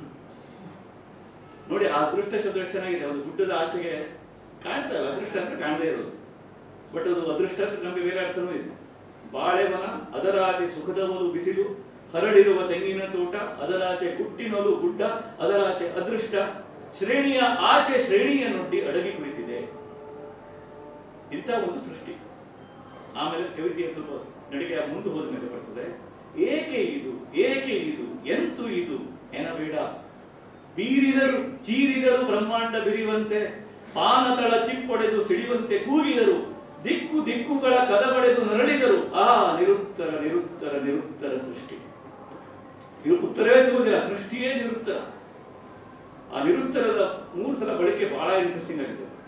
ನೋಡಿ ಆ ಅದೃಷ್ಟ ಶಬ್ದ ಎಷ್ಟು ಚೆನ್ನಾಗಿದೆ ಒಂದು ಗುಡ್ಡದ ಆಚೆಗೆ ಕಾಣ್ತಾ ಇಲ್ಲ ಅದೃಷ್ಟ ಅಂತ ಕಾಣದೇ ಇರೋದು ಬಟ್ ಅದು ಅದೃಷ್ಟ ಅಂತ ನಮಗೆ ಬೇರೆ ಅರ್ಥನೂ ಇದೆ ಬಾಳೆವನ ಅದರಾಚೆ ಸುಖದವಲು ಬಿಸಿಲು ಹರಡಿರುವ ತೆಂಗಿನ ತೋಟ ಅದರಾಚೆ ಗುಟ್ಟಿನೊಲು ಗುಡ್ಡ ಅದರಾಚೆ ಅದೃಷ್ಟ ಶ್ರೇಣಿಯ ಆಚೆ ಶ್ರೇಣಿಯ ನೊಡ್ಡಿ ಅಡಗಿ ಕುಳಿತಿದೆ ಇಂಥ ಒಂದು ಸೃಷ್ಟಿ ಆಮೇಲೆ ಕವಿತೆಯ ಸ್ವಲ್ಪ ನಡಿಗೆ ಮುಂದೆ ಹೋದ ಮೇಲೆ ಬರ್ತದೆ ಏಕೆ ಇದು ಏಕೆ ಇದು ಎಂತು ಇದು ಎನಬೇಡ ಬೀರಿದರು ಚೀರಿದರು ಬ್ರಹ್ಮಾಂಡ ಬಿರಿವಂತೆ ಪಾನತಳ ಚಿಪ್ಪೊಡೆದು ಸಿಡಿವಂತೆ ಕೂಗಿದರು ದಿಕ್ಕು ದಿಕ್ಕುಗಳ ಕದಬಡೆದು ನರಳಿದರು ಆ ನಿರುತ್ತರ ನಿರುತ್ತರ ನಿರುತ್ತರ ಸೃಷ್ಟಿ ಇದು ಉತ್ತರವೇ ಸಿಗುವುದಿಲ್ಲ ಸೃಷ್ಟಿಯೇ ನಿರುತ್ತರ ಆ ನಿರುತ್ತರದ ಮೂರು ಸಲ ಬಳಕೆ ಬಹಳ ಇಂಟ್ರೆಸ್ಟಿಂಗ್ ಆಗಿದೆ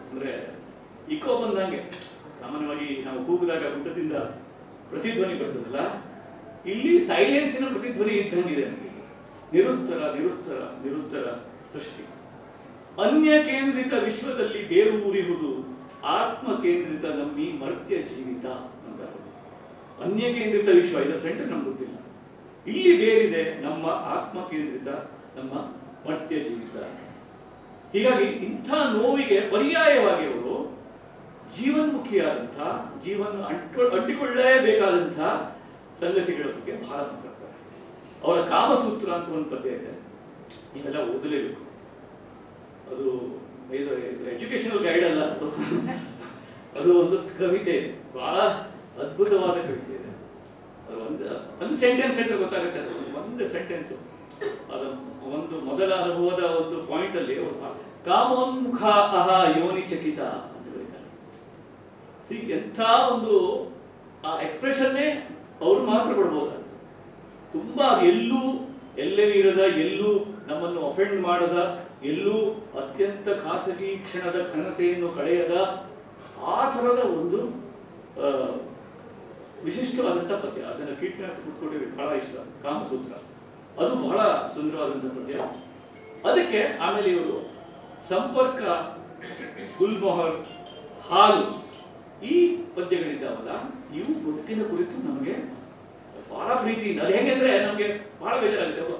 ಅಂದ್ರೆ ಇಕೋ ಬಂದಂಗೆ ಸಾಮಾನ್ಯವಾಗಿ ನಾವು ಕೂಗಿದಾಗ ಊಟದಿಂದ ಪ್ರತಿಧ್ವನಿ ಬರ್ತದಲ್ಲ ಇಲ್ಲಿ ಸೈಲೆನ್ಸಿನ ಪ್ರತಿಧ್ವನಿ ಇದ್ದಂಗಿದೆ ನಿರುತ್ತರ ನಿರುತ್ತರ ನಿರುತ್ತರ ಸೃಷ್ಟಿ ಅನ್ಯ ಕೇಂದ್ರಿತ ವಿಶ್ವದಲ್ಲಿ ಬೇರು ಊರಿಹುದು ಆತ್ಮ ಕೇಂದ್ರಿತ ನಮ್ಮಿ ಮರ್ತ್ಯ ಜೀವಿತ ಅಂತ ಅನ್ಯ ಕೇಂದ್ರಿತ ವಿಶ್ವ ಇದರ ಸೆಂಟರ್ ನಮ್ಗೆ ಗೊತ್ತಿಲ್ಲ ಇಲ್ಲಿ ಬೇರಿದೆ ನಮ್ಮ ಆತ್ಮ ಕೇಂದ್ರಿತ ನಮ್ಮ ಮರ್ತ್ಯ ಜೀವಿತ ಹೀಗಾಗಿ ಇಂಥ ನೋವಿಗೆ ಪರ್ಯಾಯವಾಗಿ ಅವರು ಜೀವನ್ಮುಖಿಯಾದಂಥ ಜೀವನ ಅಂಟು ಅಂಟಿಕೊಳ್ಳಲೇಬೇಕಾದಂಥ ಸಂಗತಿಗಳ ಬಗ್ಗೆ ಬಹಳ ಮಾತಾಡ್ತಾರೆ ಅವರ ಕಾಮಸೂತ್ರ ಅಂತ ಒಂದು ಪದ್ಯ ಇದೆ ನೀವೆಲ್ಲ ಓದಲೇಬೇಕು ಅದು ಇದು ಎಜುಕೇಶನಲ್ ಗೈಡ್ ಅಲ್ಲ ಅದು ಅದು ಒಂದು ಕವಿತೆ ಇದೆ ಬಹಳ ಅದ್ಭುತವಾದ ಕವಿತೆ ಇದೆ ಅದು ಒಂದು ಒಂದು ಸೆಂಟೆನ್ಸ್ ಅಂತ ಗೊತ್ತಾಗುತ್ತೆ ಅದು ಒಂದು- ಒಂದು ಸೆಂಟೆನ್ಸ್ ಅದು ಒಂದು ಮೊದಲ ಅನುಭವದ ಒಂದು ಪಾಯಿಂಟ್ ಅಲ್ಲಿ ಅವ್ರು ಪಾ- ಕಾಮೋನ್ಮುಖ ಅಹ ಯೋನಿ ಚಕಿತ ಅಂತ ಬರೀತಾರೆ ಸಿ ಎಂಥ ಒಂದು ಆ ಎಕ್ಸ್ಪ್ರೆಷನ್ನೇ ಅವ್ರು ಮಾತ್ರ ಕೊಡ್ಬೋದು ತುಂಬಾ ಎಲ್ಲೂ ಎಲ್ಲೆನಿರದ ಎಲ್ಲೂ ನಮ್ಮನ್ನು ಅಫೆಂಡ್ ಮಾಡದ ಎಲ್ಲೂ ಅತ್ಯಂತ ಖಾಸಗಿ ಕ್ಷಣದ ಘನತೆಯನ್ನು ಕಳೆಯದ ಆ ಥರದ ಒಂದು ಆ, ವಿಶಿಷ್ಟವಾದಂಥ ಪದ್ಯ ಅದನ್ನು ಕೀರ್ತನ ಕೂತ್ಕೊಂಡಿರಿ ಬಹಳ ಇಷ್ಟ ಕಾಮಸೂತ್ರ ಅದು ಬಹಳ ಸುಂದರವಾದಂಥ ಪದ್ಯ ಅದಕ್ಕೆ ಆಮೇಲೆ ಇವರು ಸಂಪರ್ಕ ಗುಲ್ಮೊಹರ್ ಹಾಲು ಈ ಪದ್ಯಗಳಿದ್ದಾವಲ್ಲ ಇವು ಬದುಕಿನ ಕುರಿತು ನಮಗೆ ಬಹಳ ಪ್ರೀತಿಯಿಂದ ಅದು ಹೆಂಗಂದ್ರೆ ನಮಗೆ ಬಹಳ ಬೇಜಾರಾಗುತ್ತೆ ಅದು,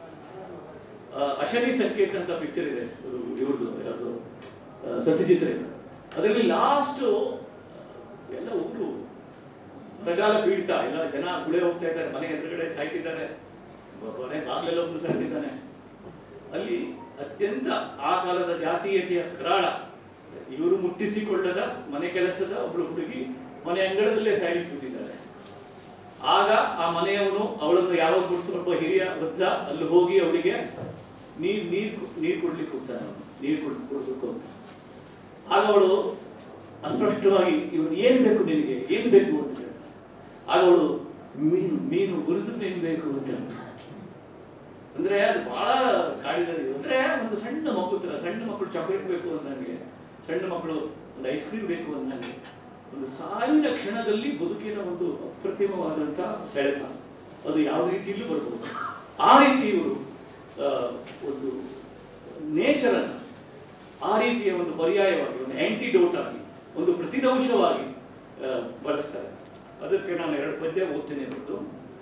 ಆ, ಅಶನಿ ಸಂಕೇತ ಅಂತ ಪಿಕ್ಚರ್ ಇದೆ ಅದು ಇವ್ರದ್ದು ಯಾವುದು ಸತ್ಯಜಿತ್ ರೇ ಅದರಲ್ಲಿ ಲಾಸ್ಟ್ ಎಲ್ಲ ಒಬ್ರು ಬರಗಾಲ ಪೀಡಿತ ಎಲ್ಲ ಜನ ಗುಳೆ ಹೋಗ್ತಾ ಇದ್ದಾರೆ ಮನೆ ಎದುರುಗಡೆ ಸಾಯ್ತಿದ್ದಾರೆ ಮನೆ ಬಾಗ್ಲೆಲ್ಲ ಒಬ್ರು ಸಾಯ್ತಿದ್ದಾನೆ ಅಲ್ಲಿ ಅತ್ಯಂತ ಆ ಕಾಲದ ಜಾತೀಯತೆಯ ಕರಾಳ ಇವರು ಮುಟ್ಟಿಸಿಕೊಳ್ಳದ ಮನೆ ಕೆಲಸದ ಒಬ್ಳು ಹುಡುಗಿ ಮನೆ ಅಂಗಳದಲ್ಲೇ ಸಾಯ್ಲಿಕ್ಕೆ ಕೂತಿದ್ದಾರೆ ಆಗ ಆ ಮನೆಯವನು ಅವಳನ್ನು ಯಾವಾಗ ಗುಡಿಸ್ಕೊಳ್ಬೋ ಹಿರಿಯ ವೃದ್ಧ ಅಲ್ಲಿ ಹೋಗಿ ಅವಳಿಗೆ ನೀರ್ ನೀರ್ ನೀರ್ ಕೊಡ್ಲಿಕ್ಕೆ ಹೋಗ್ತಾನೆ ಅವನು. ನೀರ್ ಕೊಡ್ ಕೊಡ್ಬೇಕು ಅಂತ ಆಗ ಅವಳು ಅಸ್ಪಷ್ಟವಾಗಿ ಇವನು ಏನ್ ಬೇಕು ನಿನಗೆ ಏನ್ ಬೇಕು ಅಂತ ಕೇಳ್ತಾಳೆ ಆಗ ಅವಳು ಮೀನು ಮೀನು ಹುರಿದು ಮೀನು ಬೇಕು ಅಂತ ಹೇಳ್ತಾಳೆ. ಅಂದ್ರೆ ಅದು ಬಹಳ ಕಾಡಿದ ಇದು. ಅಂದ್ರೆ ಒಂದು ಸಣ್ಣ ಮಗು ತರ ಸಣ್ಣ ಮಕ್ಕಳು ಚಾಕ್ಲೇಟ್ ಬೇಕು ಅಂದಂಗೆ ಸಣ್ಣ ಮಕ್ಕಳು ಒಂದು ಐಸ್ ಕ್ರೀಮ್ ಬೇಕು ಅಂದಂಗೆ ಒಂದು ಸಾವಿನ ಕ್ಷಣದಲ್ಲಿ ಬದುಕಿನ ಒಂದು ಅಪ್ರತಿಮವಾದಂತ ಸೆಳೆತ ಅದು ಯಾವ ರೀತಿಯಲ್ಲೂ ಬರ್ಬೋದು ಆ ರೀತಿ ಇವರು ಆ, ಒಂದು ನೇಚರ್ ಅನ್ನು ಆ ರೀತಿಯ ಒಂದು ಪರ್ಯಾಯವಾಗಿ ಒಂದು ಆಂಟಿಡೋಟ್ ಆಗಿ ಒಂದು ಪ್ರತಿದೋಷವಾಗಿ ಆ, ಬಳಸ್ತಾರೆ ಅದಕ್ಕೆ ನಾನು ಎರಡು ಪದ್ಯ ಓದ್ತೇನೆ ಇವತ್ತು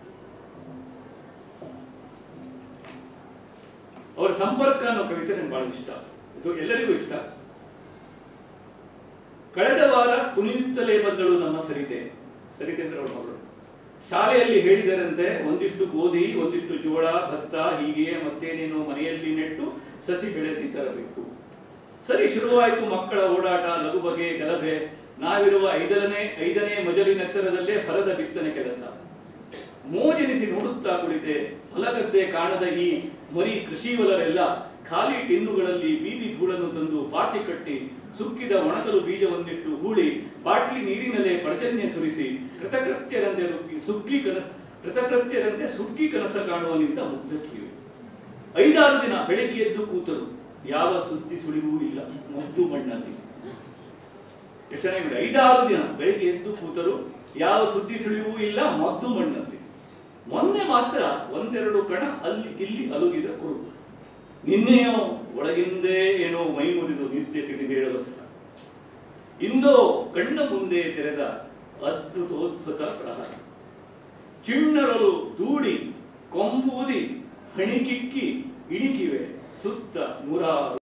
ಅವರ ಸಂಪರ್ಕ ಅನ್ನೋ ಕವಿತೆ ನನಗೆ ಬಹಳ ಇಷ್ಟ ಇದು ಎಲ್ಲರಿಗೂ ಇಷ್ಟ ಕಳೆದ ವಾರ ಕುಣಿಯುತ್ತಲೇ ಬಂದಳು ನಮ್ಮ ಸರಿತೆ ಸರಿತೆ ಅಂದ್ರೆ ಅವಳ ಮಗಳು ಶಾಲೆಯಲ್ಲಿ ಹೇಳಿದರಂತೆ ಒಂದಿಷ್ಟು ಗೋಧಿ ಒಂದಿಷ್ಟು ಜೋಳ ಭತ್ತ ಹೀಗೆಯೇ ಮತ್ತೇನೇನೋ ಮನೆಯಲ್ಲಿ ನೆಟ್ಟು ಸಸಿ ಬೆಳೆಸಿ ತರಬೇಕು ಸರಿ ಶುರುವಾಯಿತು ಮಕ್ಕಳ ಓಡಾಟ ಲಘು ಬಗೆ ಗಲಭೆ ನಾವಿರುವ ಐದನೇ ಐದನೇ ಮಜಲಿನೆತ್ತರದಲ್ಲೇ ಫಲದ ಬಿತ್ತನೆ ಕೆಲಸ ಮೋಜೆನಿಸಿ ನೋಡುತ್ತಾ ಕುಳಿತೆ ಹೊಲಗದ್ದೆ ಕಾಣದ ಈ ಮರಿ ಕೃಷಿವಲರೆಲ್ಲ ಖಾಲಿ ಟಿನ್ನುಗಳಲ್ಲಿ ಬೀದಿ ಧೂಳನ್ನು ತಂದು ಪಾಟಿ ಕಟ್ಟಿ ಸುಕ್ಕಿದ ಒಣಗಲು ಬೀಜವನ್ನಿಟ್ಟು ಹೂಳಿ ಬಾಟ್ಲಿ ನೀರಿನಲ್ಲೇ ಪಡಜನ್ಯ ಸುರಿಸಿ ಕೃತಕೃತ್ಯರಂತೆ ರುಕ್ಕಿ ಸುಗ್ಗಿ ಕನಸ ಕೃತಕೃತ್ಯರಂತೆ ಸುಗ್ಗಿ ಕನಸ ಕಾಣುವನಿಂದ ಮುಗ್ಧಕ್ಕಿಯು ಐದಾರು ದಿನ ಬೆಳಿಗ್ಗೆ ಎದ್ದು ಕೂತರು ಯಾವ ಸುದ್ದಿ ಸುಳಿವೂ ಇಲ್ಲ ಮುದ್ದು ಮಣ್ಣಲ್ಲಿ ಎಷ್ಟು ಚೆನ್ನಾಗಿದೆ ಐದಾರು ದಿನ ಬೆಳಿಗ್ಗೆ ಎದ್ದು ಕೂತರು ಯಾವ ಸುದ್ದಿ ಸುಳಿವೂ ಇಲ್ಲ ಮದ್ದು ಮಣ್ಣಲ್ಲಿ ಮೊನ್ನೆ ಮಾತ್ರ ಒಂದೆರಡು ಕಣ ಅಲ್ಲಿ ಇಲ್ಲಿ ಅಲುಗಿದ ಕುರುಡು ನಿನ್ನೆಯೋ ಒಳಗಿಂದೇ ಏನೋ ಮೈ ಮುರಿದು ನಿತ್ಯ ತಿಳಿದೇಳುವ ಥರ ಇಂದೋ ಕಣ್ಣ ಮುಂದೆ ತೆರೆದ ಅದ್ಭುತೋದ್ಭುತ ಪ್ರಹಾರ ಚಿಣ್ಣರಲು ದೂಡಿ ಕೊಂಬೂದಿ ಹಣಿಕಿಕ್ಕಿ ಇಣಿಕಿವೆ ಸುತ್ತ ನೂರಾರು